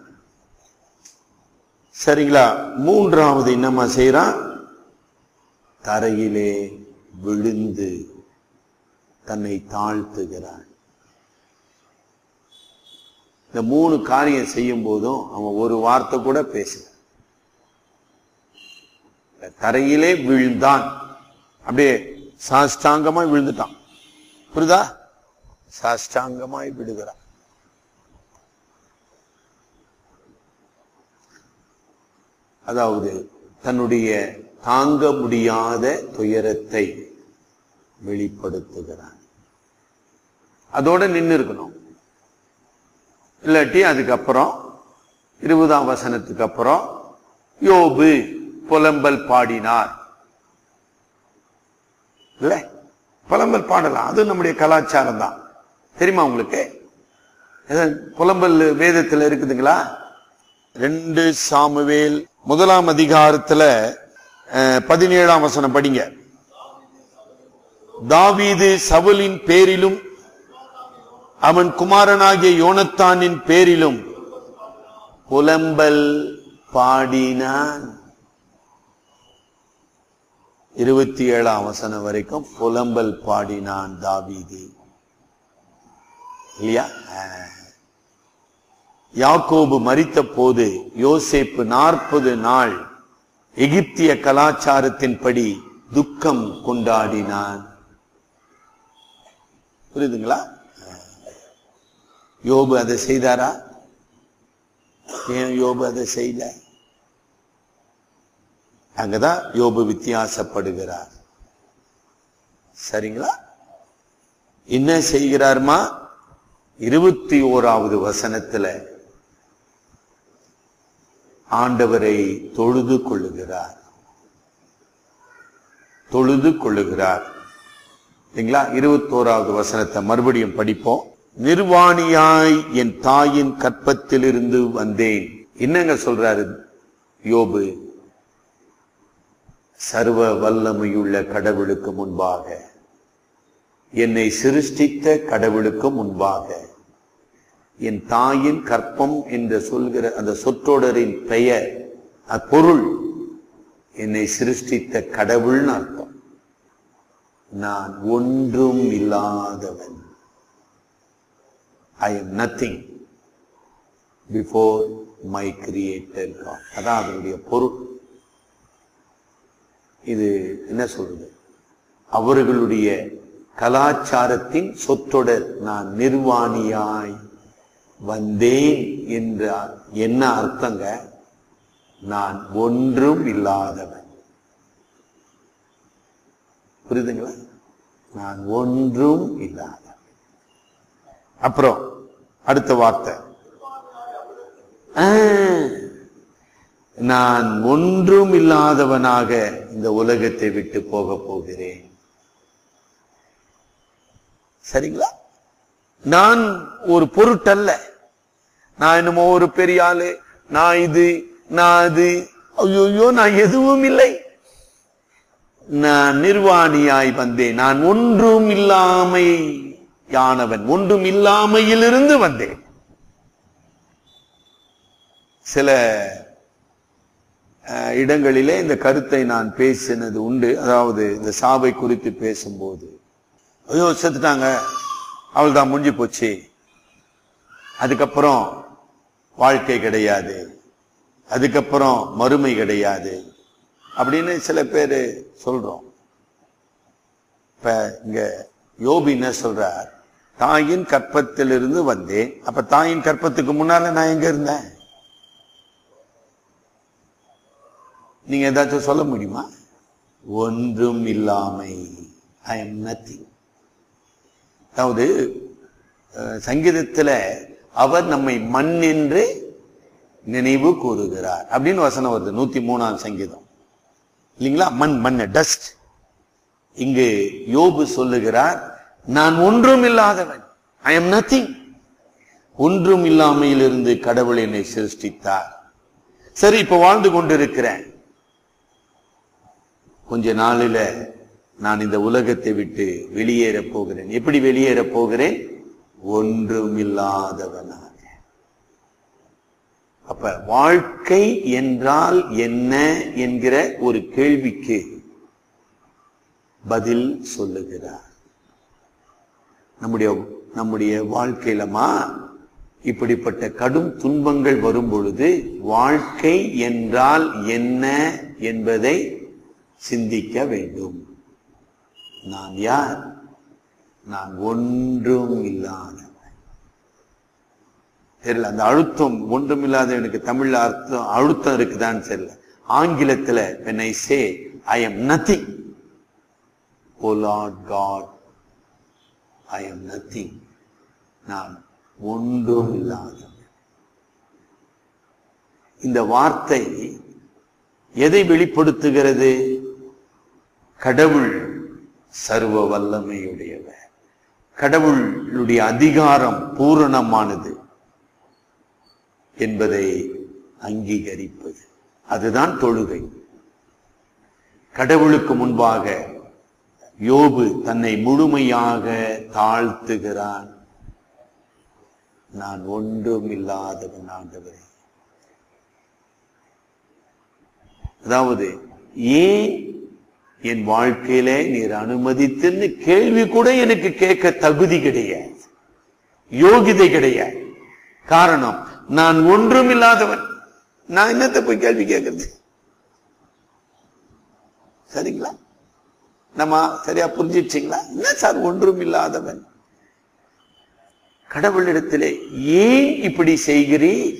[SPEAKER 1] சரிங்களா மூன்றாவது என்னம்மா செய்யறான் தரையிலே விழுந்து தன்னை தாழ்த்துகிறான் இந்த மூணு காரியம் செய்யும் போதும் அவன் ஒரு வார்த்தை கூட பேசல தரையிலே விழுந்தான் அப்படியே சாஷ்டாங்கமாய் விழுந்துட்டான் புரியுதா சாஷ்டாங்கமாய் விடுகிறான் அதாவது தன்னுடைய தாங்க முடியாத துயரத்தை வெளிப்படுத்துகிறான் அதோட நின்று இருக்கணும் இல்லாட்டி அதுக்கப்புறம் இருபதாம் வசனத்துக்கு அப்புறம் யோபு புலம்பல் பாடினார் இல்ல புலம்பல் பாடலாம் அது நம்முடைய கலாச்சாரம் தான் தெரியுமா உங்களுக்கு ஏதாவது புலம்பல் வேதத்துல இருக்குதுங்களா ரெண்டு சாமுவேல் முதலாம் அதிகாரத்துல அஹ், பதினேழாம் வசனம் படிங்க தாவீது சவுலின் பேரிலும் அவன் குமாரனாகிய யோனத்தானின் பேரிலும் புலம்பல் பாடினான் இருபத்தி ஏழாம் வசனம் வரைக்கும் புலம்பல் பாடினான் தாவீது இல்லையா ஆஹ். யாக்கோபு மரித்த போது யோசேப்பு நாற்பது நாள் எகிப்திய கலாச்சாரத்தின்படி துக்கம் கொண்டாடினான் புரியுதுங்களா யோபு அதை செய்தாரா ஏன் யோபு அதை செய்யல அங்கதான் யோபு வித்தியாசப்படுகிறார் சரிங்களா என்ன செய்கிறார்மா இருபத்தி ஓராவது வசனத்துல ஆண்டவரை தொழுது கொள்ளுகிறார் தொழுது கொள்ளுகிறார் இல்லைங்களா இருபத்தோராவது வசனத்தை மறுபடியும் படிப்போம் நிர்வாணியாய் என் தாயின் கற்பத்திலிருந்து வந்தேன் என்னங்க சொல்றாரு யோபு சர்வ வல்லமையுள்ள கடவுளுக்கு முன்பாக என்னை சிருஷ்டித்த கடவுளுக்கு முன்பாக என் தாயின் கற்பம் என்று சொல்கிற அந்த சொற்றொடரின் பெயர் அப்பொருள் என்னை சிருஷ்டித்த கடவுள்னு அர்த்தம் நான் ஒன்றும் இல்லாதவன் I am nothing before my creator God அதான் அதனுடைய பொருள் இது என்ன சொல்றது அவர்களுடைய கலாச்சாரத்தின் சொற்றொடர் நான் நிர்வாணியாய் வந்தேன் என்ற என்ன அர்த்தங்க நான் ஒன்றும் இல்லாதவன் புரியுதுங்களா நான் ஒன்றும் இல்லாதவன் அப்புறம் அடுத்த வார்த்தை ஆ, நான் ஒன்றும் இல்லாதவனாக இந்த உலகத்தை விட்டு போக போகிறேன் சரிங்களா நான் ஒரு பொருட்டல்ல நான் என்னமோ ஒரு பெரிய ஆளு நான் இது நான் அது ஐயோ நான் எதுவும் இல்லை நான் நிர்வாணியாய் வந்தேன் நான் ஒன்றும் இல்லாமை யானவன் ஒன்றும் இல்லாமையிலிருந்து வந்தேன் சில அஹ், இடங்களிலே இந்த கருத்தை நான் பேசினது உண்டு அதாவது இந்த சாவை குறித்து பேசும்போது ஐயோ செத்துட்டாங்க அவள் தான் முடிஞ்சு போச்சு அதுக்கப்புறம் வாழ்க்கை கிடையாது அதுக்கப்புறம் மறுமை கிடையாது அப்படின்னு சில பேர் சொல்றோம் இப்ப இங்க யோபி என்ன சொல்றார் தாயின் கற்பத்திலிருந்து வந்தேன் அப்ப தாயின் கற்பத்துக்கு முன்னால நான் எங்க இருந்தேன் நீங்க ஏதாச்சும் சொல்ல முடியுமா ஒன்றும் இல்லாமை ஐ எம் நத்திங் அதாவது அஹ், சங்கீதத்துல அவர் நம்மை மண் என்று நினைவு கூறுகிறார் அப்படின்னு வசனம் வருது நூத்தி மூணாம் சங்கீதம் இல்லைங்களா மண் மண் டஸ்ட் இங்கு யோபு சொல்லுகிறார் நான் ஒன்றும் இல்லாதவன் ஐ எம் நத்திங் ஒன்றும் இல்லாமையிலிருந்து கடவுள் என்னை சிருஷ்டித்தார் சரி இப்ப வாழ்ந்து கொண்டிருக்கிறேன் கொஞ்ச நாளில நான் இந்த உலகத்தை விட்டு வெளியேறப் போகிறேன் எப்படி வெளியேறப் போகிறேன் ஒன்றும் இல்லாதவனாக அப்ப வாழ்க்கை என்றால் என்ன என்கிற ஒரு கேள்விக்கு பதில் சொல்லுகிறார் நம்முடைய நம்முடைய வாழ்க்கையிலமா இப்படிப்பட்ட கடும் துன்பங்கள் வரும் பொழுது வாழ்க்கை என்றால் என்ன என்பதை சிந்திக்க வேண்டும் நான் யார் நான் ஒன்றும் இல்லாதவன் தெரியல அந்த அழுத்தம் ஒன்றும் இல்லாத எனக்கு தமிழ்ல அர்த்தம் அழுத்தம் இருக்குதான்னு தெரியல ஆங்கிலத்துல when I say I am nothing O Lord God I am nothing நான் ஒன்றும் இல்லாதவன் இந்த வார்த்தை எதை வெளிப்படுத்துகிறது கடவுள் சர்வ வல்லமையுடையவர் கடவுளுடைய அதிகாரம் பூரணமானது என்பதை அங்கீகரிப்பது அதுதான் தொழுகை கடவுளுக்கு முன்பாக யோபு தன்னை முழுமையாக தாழ்த்துகிறான் நான் ஒன்றும் இல்லாதவன் ஆண்டவரே அதாவது ஏன் என் வாழ்க்கையில நீர் அனுமதித்துன்னு கேள்வி கூட எனக்கு கேட்க தகுதி கிடையாது யோகிதை கிடையாது காரணம் நான் ஒன்றும் இல்லாதவன் நான் என்னத்தை போய் கேள்வி கேட்கறது சரிங்களா நம்ம சரியா புரிஞ்சிடுச்சிங்களா என்ன சார் ஒன்றும் இல்லாதவன் கடவுளிடத்திலே ஏன் இப்படி செய்கிறீர்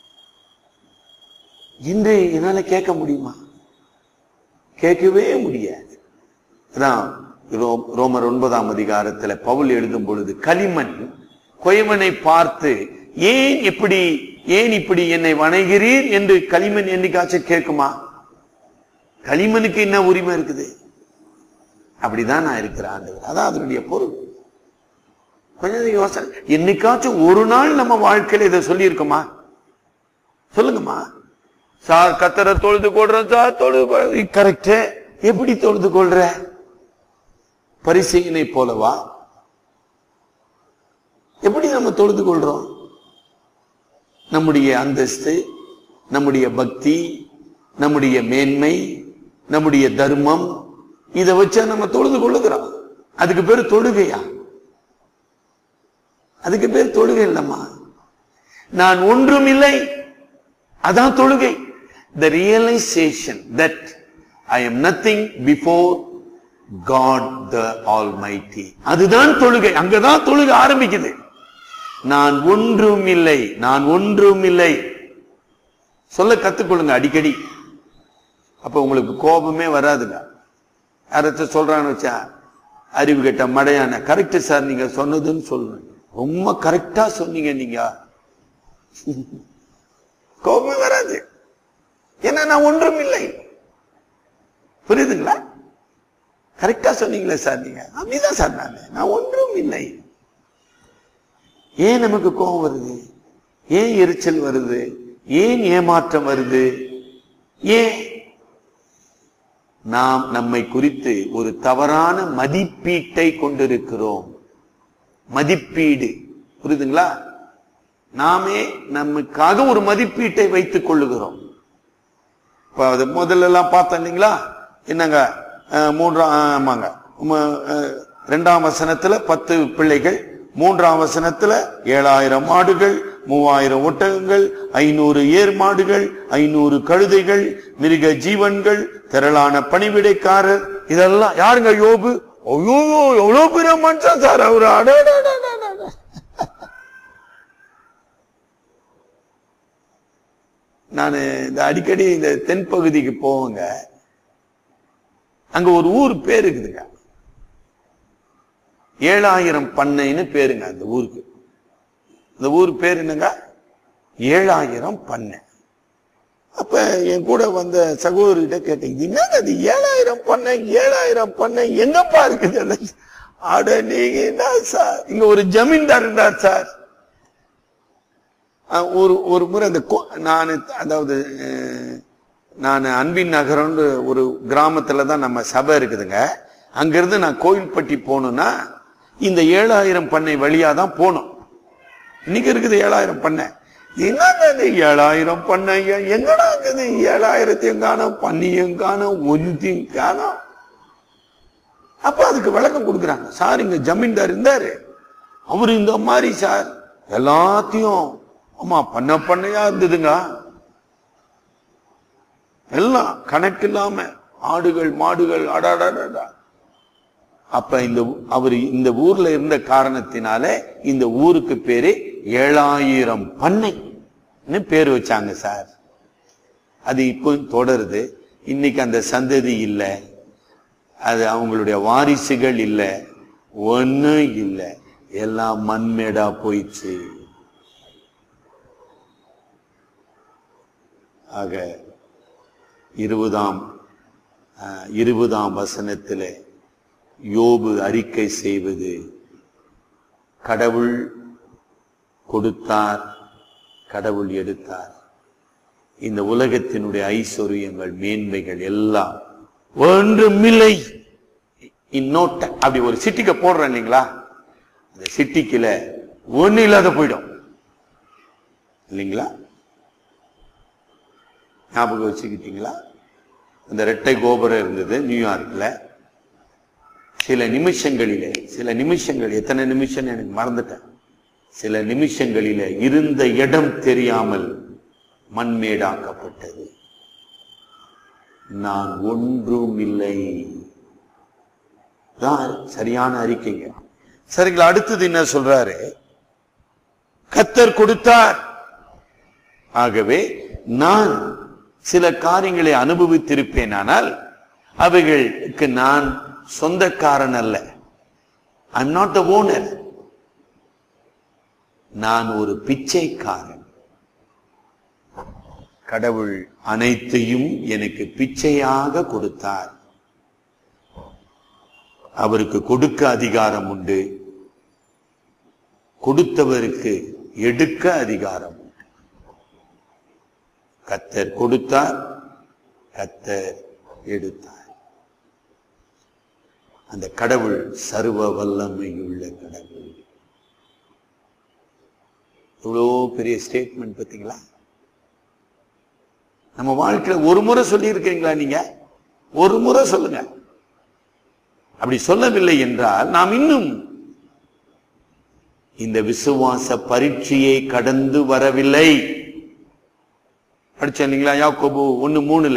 [SPEAKER 1] என்று என்னால கேட்க முடியுமா கேட்கவே முடியாது அதான் ரோ- ரோமர் ஒன்பதாம் அதிகாரத்துல பவுல் எழுதும் பொழுது களிமண் கொயவனை பார்த்து ஏன் இப்படி ஏன் இப்படி என்னை வணங்குகிறீர் என்று களிமண் என்னைக்காச்சும் கேட்குமா களிமனுக்கு என்ன உரிமை இருக்குது அப்படிதான் நான் இருக்கிறேன் ஆண்டவர் அதான் அதனுடைய பொருள் கொஞ்சம் யோசனை என்னைக்காச்சும் ஒரு நாள் நம்ம வாழ்க்கையில இதை சொல்லியிருக்கோமா சொல்லுங்கம்மா சார் கத்தரை தொழுது கொள்றோம் சார் தொழுது கரெக்ட் எப்படி தொழுது கொள்ற பரிசீலனை போலவா எப்படி நம்ம தொழுது கொள்றோம் நம்முடைய அந்தஸ்து நம்முடைய பக்தி நம்முடைய மேன்மை நம்முடைய தர்மம் இதை வச்சா நம்ம தொழுது கொள்ளுகிறோம் அதுக்கு பேரு தொழுகையா அதுக்கு பேர் தொழுகை இல்லம்மா நான் ஒன்றும் இல்லை அதான் தொழுகை the realization that I am nothing before God the almighty அதுதான் தொழுகை அங்கதான் தொழுகை ஆரம்பிக்குது நான் ஒன்றும் இல்லை நான் ஒன்றும் இல்லை சொல்ல கத்துக்கொள்ளுங்க அடிக்கடி அப்ப உங்களுக்கு கோபமே வராதுங்க யாராச்சும் சொல்றான்னு வச்சா அறிவு கெட்ட மடையான கரெக்ட் சார் நீங்க சொன்னதுன்னு சொல்லணும் ரொம்ப கரெக்டா சொன்னீங்க நீங்க கோபமே வராது ஏன்னா நான் ஒன்றும் இல்லை புரியுதுங்களா கரெக்டா சொன்னீங்களே சார் நீங்க அப்படிதான் சார் நான் நான் ஒன்றும் இல்லை ஏன் நமக்கு கோபம் வருது ஏன் எரிச்சல் வருது ஏன் ஏமாற்றம் வருது ஏன் நாம் நம்மை குறித்து ஒரு தவறான மதிப்பீட்டை கொண்டிருக்கிறோம் மதிப்பீடு புரியுதுங்களா நாமே நமக்காக ஒரு மதிப்பீட்டை வைத்துக் கொள்ளுகிறோம் இப்ப அது முதல்ல எல்லாம் பார்த்தோம் இல்லைங்களா என்னங்க அஹ், மூன்றாம் ஆமாங்க உம- அஹ், ரெண்டாம் வசனத்துல பத்து பிள்ளைகள் மூன்றாம் வசனத்துல ஏழாயிரம் மாடுகள் மூவாயிரம் ஒட்டகங்கள் ஐநூறு ஏர் மாடுகள் ஐநூறு கழுதைகள் மிருக ஜீவன்கள் திரளான பணிவிடைக்காரர் இதெல்லாம் யாருங்க யோபு ஐயோ எவ்வளவு பெரிய மனுஷன் சார் அவரு அடடடடடட. நான் இந்த அடிக்கடி இந்த தென்பகுதிக்கு போவேங்க அங்க ஒரு ஊர் பேர் இருக்குதுங்க ஏழாயிரம் பண்ணைன்னு பேருங்க அந்த ஊருக்கு அந்த ஊர் பேர் என்னங்க ஏழாயிரம் பண்ணை அப்ப என் கூட வந்த சகோதரிகிட்ட கேட்டேன் இது என்னங்க அது ஏழாயிரம் பண்ணை ஏழாயிரம் பண்ணை எங்கப்பா இருக்குது அது?" அட நீங்க என்ன சார் இங்க ஒரு ஜமீன்தார் இருந்தார் சார் அஹ் ஒரு ஒரு முறை அந்த நான் அதாவது அஹ், நான் அன்பின் நகரம்னு ஒரு கிராமத்துல தான் நம்ம சபை இருக்குதுங்க அங்கிருந்து நான் கோயில்பட்டி போகணும்னா இந்த ஏழாயிரம் பண்ணை வழியா தான் போகணும் இன்னைக்கு இருக்குது ஏழாயிரம் பண்ணை என்னங்க இது ஏழாயிரம் பண்ணை எ- எங்கடா இருக்குது ஏழாயிரத்தையும் காணோம் பண்ணியும் காணோம் ஒன்றையும் காணோம் அப்ப அதுக்கு விளக்கம் கொடுக்குறாங்க சார் இங்க ஜமீன்தார் இருந்தாரு அவரு இந்த மாதிரி சார் எல்லாத்தையும் ஆமா பண்ண பண்ணையா இருந்ததுங்க எல்லாம் கணக்கு இல்லாம ஆடுகள் மாடுகள் அடாடாடா அப்ப இந்த ஊ- அவர் இந்த ஊர்ல இருந்த காரணத்தினால இந்த ஊருக்கு பேரு ஏழாயிரம் பண்ணை பேர் வச்சாங்க சார் அது இப்போ தொடருது இன்னைக்கு அந்த சந்ததி இல்லை அது அவங்களுடைய வாரிசுகள் இல்லை ஒன்னும் இல்லை எல்லாம் மண்மேடா போயிடுச்சு ஆக இருபதாம் அஹ், இருபதாம் வசனத்திலே யோபு அறிக்கை செய்வது கடவுள் கொடுத்தார் கடவுள் எடுத்தார் இந்த உலகத்தினுடைய ஐஸ்வர்யங்கள் மேன்மைகள் எல்லாம் ஒன்றுமில்லை இன்னோட்ட அப்படி ஒரு சிட்டிக்க போடுறேன் இல்லைங்களா அந்த சிட்டிக்குல ஒண்ணு இல்லாத போயிடும் இல்லைங்களா ஞாபகம் வச்சுக்கிட்டீங்களா அந்த இரட்டை கோபுரம் இருந்தது நியூயார்க்ல சில நிமிஷங்களிலே சில நிமிஷங்கள் எத்தனை நிமிஷம் எனக்கு மறந்துட்டேன் சில நிமிஷங்களிலே இருந்த இடம் தெரியாமல் மண்மேடாக்கப்பட்டது நான் ஒன்றும் இல்லை தான் சரியான அறிக்கைங்க சரிங்களா அடுத்தது என்ன சொல்றாரு கத்தர் கொடுத்தார் ஆகவே நான் சில காரியங்களை அனுபவித்திருப்பேன் ஆனால் அவைகளுக்கு நான் சொந்தக்காரன் அல்ல ஐம் நாட் த ஓனர் நான் ஒரு பிச்சைக்காரன் கடவுள் அனைத்தையும் எனக்கு பிச்சையாக கொடுத்தார் அவருக்கு கொடுக்க அதிகாரம் உண்டு கொடுத்தவருக்கு எடுக்க அதிகாரம் உண்டு கத்தர் கொடுத்தார் கத்தர் எடுத்தார் அந்த கடவுள் சர்வ வல்லமையுள்ள கடவுள் இவ்வளோ பெரிய ஸ்டேட்மெண்ட் பார்த்தீங்களா நம்ம வாழ்க்கையில ஒரு முறை சொல்லி இருக்கீங்களா நீங்க ஒரு முறை சொல்லுங்க அப்படி சொல்லவில்லை என்றால் நாம் இன்னும் இந்த விசுவாச பரீட்சையை கடந்து வரவில்லை படிச்சேன் இல்லைங்களா யாக்கோபு ஒன்னு மூணுல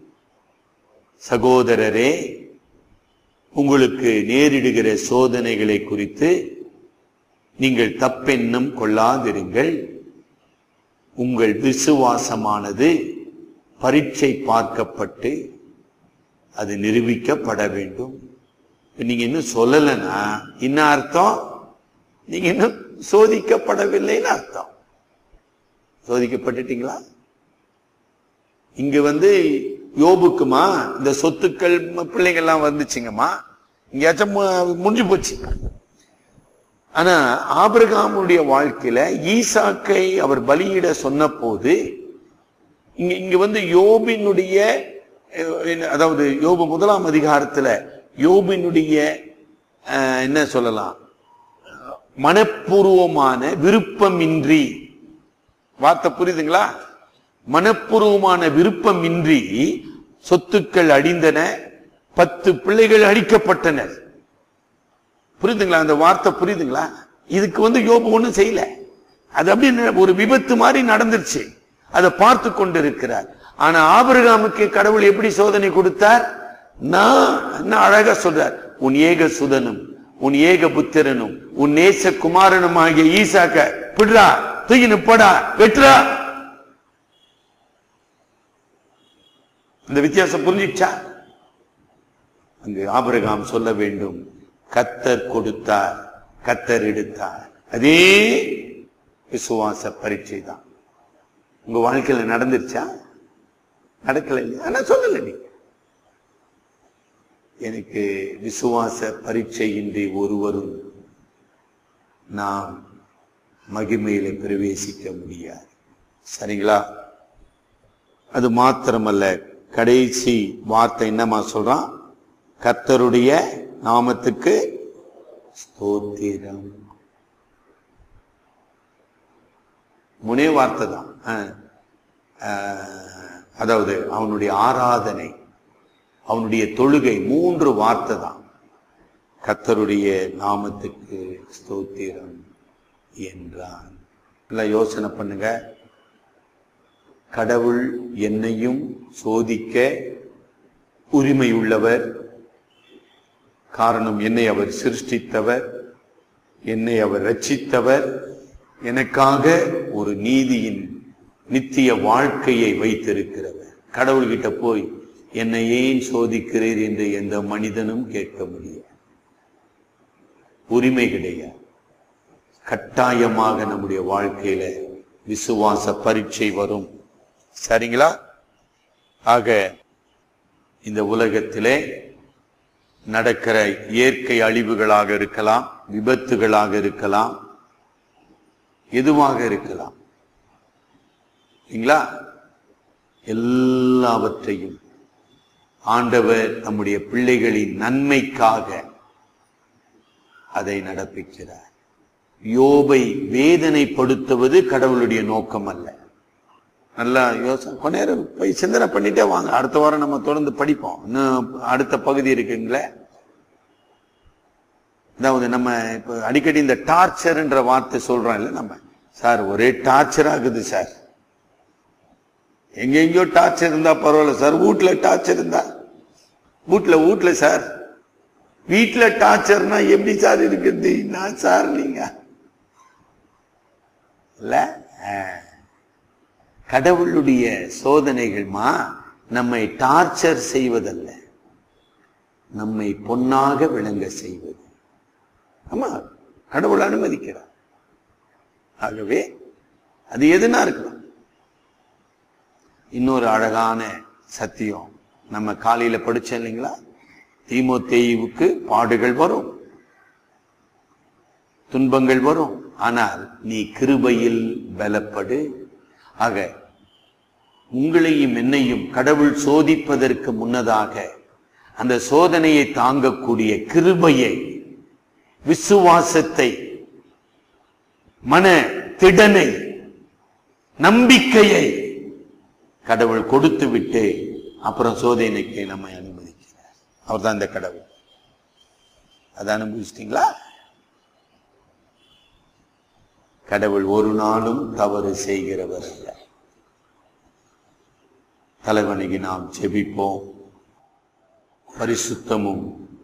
[SPEAKER 1] சகோதரரே உங்களுக்கு நேரிடுகிற சோதனைகளை குறித்து நீங்கள் தப்பெண்ணம் கொள்ளாதிருங்கள் உங்கள் விசுவாசமானது பரீட்சை பார்க்கப்பட்டு அது நிரூபிக்கப்பட வேண்டும் இப்ப நீங்க இன்னும் சொல்லலைன்னா என்ன அர்த்தம் நீங்க இன்னும் சோதிக்கப்படவில்லைன்னு அர்த்தம் சோதிக்கப்பட்டுட்டீங்களா இங்க வந்து யோபுக்குமா இந்த சொத்துக்கள் ம- பிள்ளைங்கள்லாம் வந்துச்சுங்கம்மா இங்கேயாச்சும் மு- முடிஞ்சு போச்சு ஆனா ஆபிரகாமுடைய வாழ்க்கையில ஈசாக்கை அவர் பலியிட சொன்ன போது இங்க இங்க வந்து யோபினுடைய அஹ், என்ன- அதாவது யோபு முதலாம் அதிகாரத்துல யோபினுடைய அஹ், என்ன சொல்லலாம் மனப்பூர்வமான விருப்பமின்றி வார்த்தை புரியுதுங்களா மனப்பூர்வமான விருப்பமின்றி சொத்துக்கள் அடிந்தன பத்து பிள்ளைகள் அழிக்கப்பட்டனர் புரியுதுங்களா அந்த வார்த்தை புரியுதுங்களா இதுக்கு வந்து யோபு ஒண்ணும் செய்யல அது அப்படி ந- ஒரு விபத்து மாதிரி நடந்துருச்சு அதை பார்த்து கொண்டிருக்கிறார் ஆனா ஆபிரகாமுக்கு கடவுள் எப்படி சோதனை கொடுத்தார் நான் என்ன அழகா சொல்றார் உன் ஏக சுதனும் உன் ஏக புத்திரனும் உன் நேச குமாரனும் ஆகிய ஈசாக்க பிடுறா தூக்கி நிப்படா வெட்டுறா இந்த வித்தியாசம் புரிஞ்சிச்சா அங்கு ஆபிரகாம் சொல்ல வேண்டும் கத்தர் கொடுத்தார் கத்தர் எடுத்தார் அதே விசுவாச பரீட்சை தான் உங்க வாழ்க்கையில நடந்துருச்சா நடக்கல இல்லையா ஆனா சொல்லல நீங்க எனக்கு விசுவாச பரீட்சை இன்றி ஒருவரும் நாம் மகிமையில பிரவேசிக்க முடியாது சரிங்களா அது மாத்திரமல்ல கடைசி வார்த்தை என்னமா சொல்றான் கர்த்தருடைய நாமத்துக்கு ஸ்தோத்திரம் முனே வார்த்தை தான் அஹ், அஹ், அதாவது அவனுடைய ஆராதனை அவனுடைய தொழுகை மூன்று வார்த்தை தான் கத்தருடைய நாமத்துக்கு ஸ்தோத்திரம் என்றான் எல்லாம் யோசனை பண்ணுங்க கடவுள் என்னையும் சோதிக்க உரிமை உள்ளவர் காரணம் என்னை அவர் சிருஷ்டித்தவர் என்னை அவர் ரட்சித்தவர் எனக்காக ஒரு நீதியின் நித்திய வாழ்க்கையை வைத்திருக்கிறவர் கடவுள்கிட்ட போய் என்னை ஏன் சோதிக்கிறீர் என்று எந்த மனிதனும் கேட்க முடியாது உரிமை கிடையாது கட்டாயமாக நம்முடைய வாழ்க்கையில விசுவாச பரீட்சை வரும் சரிங்களா ஆக இந்த உலகத்திலே நடக்கிற இயற்கை அழிவுகளாக இருக்கலாம் விபத்துகளாக இருக்கலாம் எதுவாக இருக்கலாம் இல்லைங்களா எல்லாவற்றையும் ஆண்டவர் நம்முடைய பிள்ளைகளின் நன்மைக்காக அதை நடப்பிக்கிறார் யோபை வேதனைப்படுத்துவது கடவுளுடைய நோக்கம் அல்ல நல்லா யோசனை கொஞ்ச நேரம் போய் சிந்தனை பண்ணிட்டே வாங்க அடுத்த வாரம் நம்ம தொடர்ந்து படிப்போம் இன்னும் அடுத்த பகுதி இருக்குங்களே அதாவது நம்ம இப்ப அடிக்கடி இந்த டார்ச்சர்ன்ற வார்த்தை சொல்றோம் இல்ல நம்ம சார் ஒரே டார்ச்சர் ஆகுது சார் எங்கெங்கயோ டார்ச்சர் இருந்தா பரவாயில்ல சார் வீட்டுல டார்ச்சர் இருந்தா வீட்டுல வீட்டுல சார் வீட்டுல டார்ச்சர்னா எப்படி சார் இருக்குது நான் சார் நீங்க இல்ல ஆ. கடவுளுடைய சோதனைகள்மா நம்மை டார்ச்சர் செய்வதல்ல நம்மை பொன்னாக விளங்க செய்வது ஆமா கடவுள் அனுமதிக்கிறார் ஆகவே அது எதுனா இருக்கலாம் இன்னொரு அழகான சத்தியம் நம்ம காலையில படிச்சோம் இல்லைங்களா தீமோத்தேயுவுக்கு பாடுகள் வரும் துன்பங்கள் வரும் ஆனால் நீ கிருபையில் பலப்படு ஆக உங்களையும் என்னையும் கடவுள் சோதிப்பதற்கு முன்னதாக அந்த சோதனையை தாங்கக்கூடிய கிருபையை விசுவாசத்தை மன திடனை நம்பிக்கையை கடவுள் கொடுத்து விட்டு அப்புறம் சோதனைக்கு நம்மை அனுமதிக்கிறார் அவர்தான் இந்த கடவுள் அதை அனுபவிச்சிட்டீங்களா கடவுள் ஒரு நாளும் தவறு செய்கிறவர் அல்ல தலைவனுக்கு நாம் ஜெபிப்போம் பரிசுத்தமும்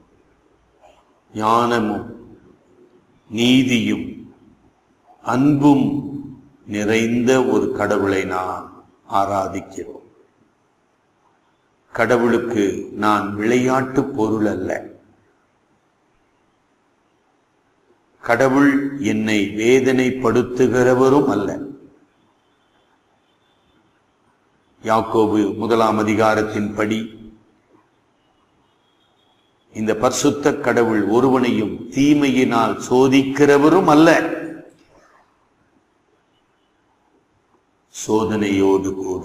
[SPEAKER 1] ஞானமும் நீதியும் அன்பும் நிறைந்த ஒரு கடவுளை நாம் ஆராதிக்கிறோம் கடவுளுக்கு நான் விளையாட்டு பொருள் அல்ல கடவுள் என்னை வேதனைப்படுத்துகிறவரும் அல்ல யாக்கோபு முதலாம் அதிகாரத்தின்படி இந்த பரிசுத்த கடவுள் ஒருவனையும் தீமையினால் சோதிக்கிறவரும் அல்ல சோதனையோடு கூட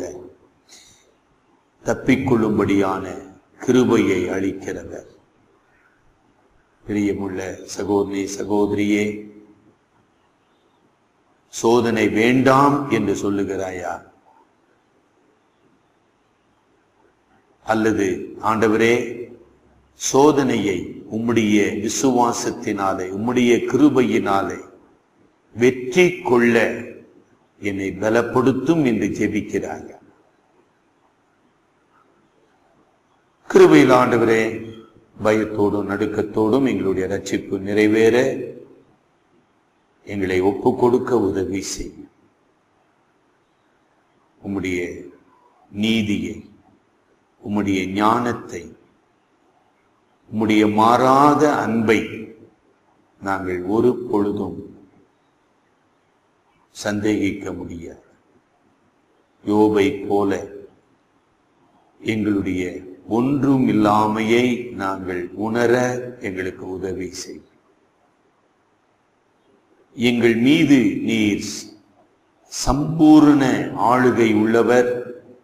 [SPEAKER 1] தப்பிக்கொள்ளும்படியான கிருபையை அளிக்கிறவர் பிரியமுள்ள சகோதரி சகோதரியே சோதனை வேண்டாம் என்று சொல்லுகிறாயா அல்லது ஆண்டவரே சோதனையை உம்முடைய விசுவாசத்தினாலே உம்முடைய கிருபையினாலே வெற்றி கொள்ள என்னை பலப்படுத்தும் என்று ஜெபிக்கிறாங்க கிருபையில் ஆண்டவரே பயத்தோடும் நடுக்கத்தோடும் எங்களுடைய ரட்சிப்பு நிறைவேற எங்களை ஒப்பு கொடுக்க உதவி செய்யும் உம்முடைய நீதியை உம்முடைய ஞானத்தை உம்முடைய மாறாத அன்பை நாங்கள் ஒரு பொழுதும் சந்தேகிக்க முடியாது யோபை போல எங்களுடைய ஒன்றும் இல்லாமையை நாங்கள் உணர எங்களுக்கு உதவி செய் எங்கள் மீது நீர் சம்பூர்ண ஆளுகை உள்ளவர்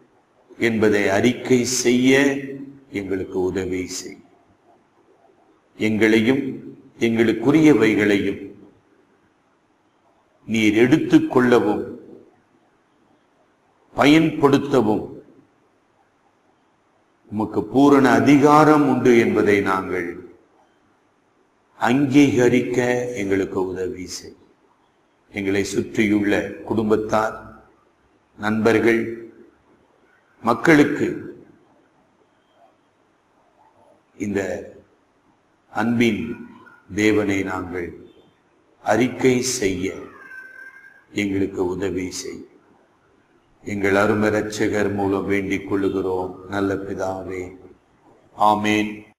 [SPEAKER 1] என்பதை அறிக்கை செய்ய எங்களுக்கு உதவி செய் எங்களையும் எங்களுக்குரியவைகளையும் நீர் எடுத்துக் கொள்ளவும் பயன்படுத்தவும் உமக்கு பூரண அதிகாரம் உண்டு என்பதை நாங்கள் அங்கீகரிக்க எங்களுக்கு உதவி செய் எங்களை சுற்றியுள்ள குடும்பத்தார் நண்பர்கள் மக்களுக்கு இந்த அன்பின் தேவனை நாங்கள் அறிக்கை செய்ய எங்களுக்கு உதவி செய் எங்கள் அருமை ரட்சகர் மூலம் வேண்டிக் கொள்ளுகிறோம் நல்ல பிதாவே ஆமேன்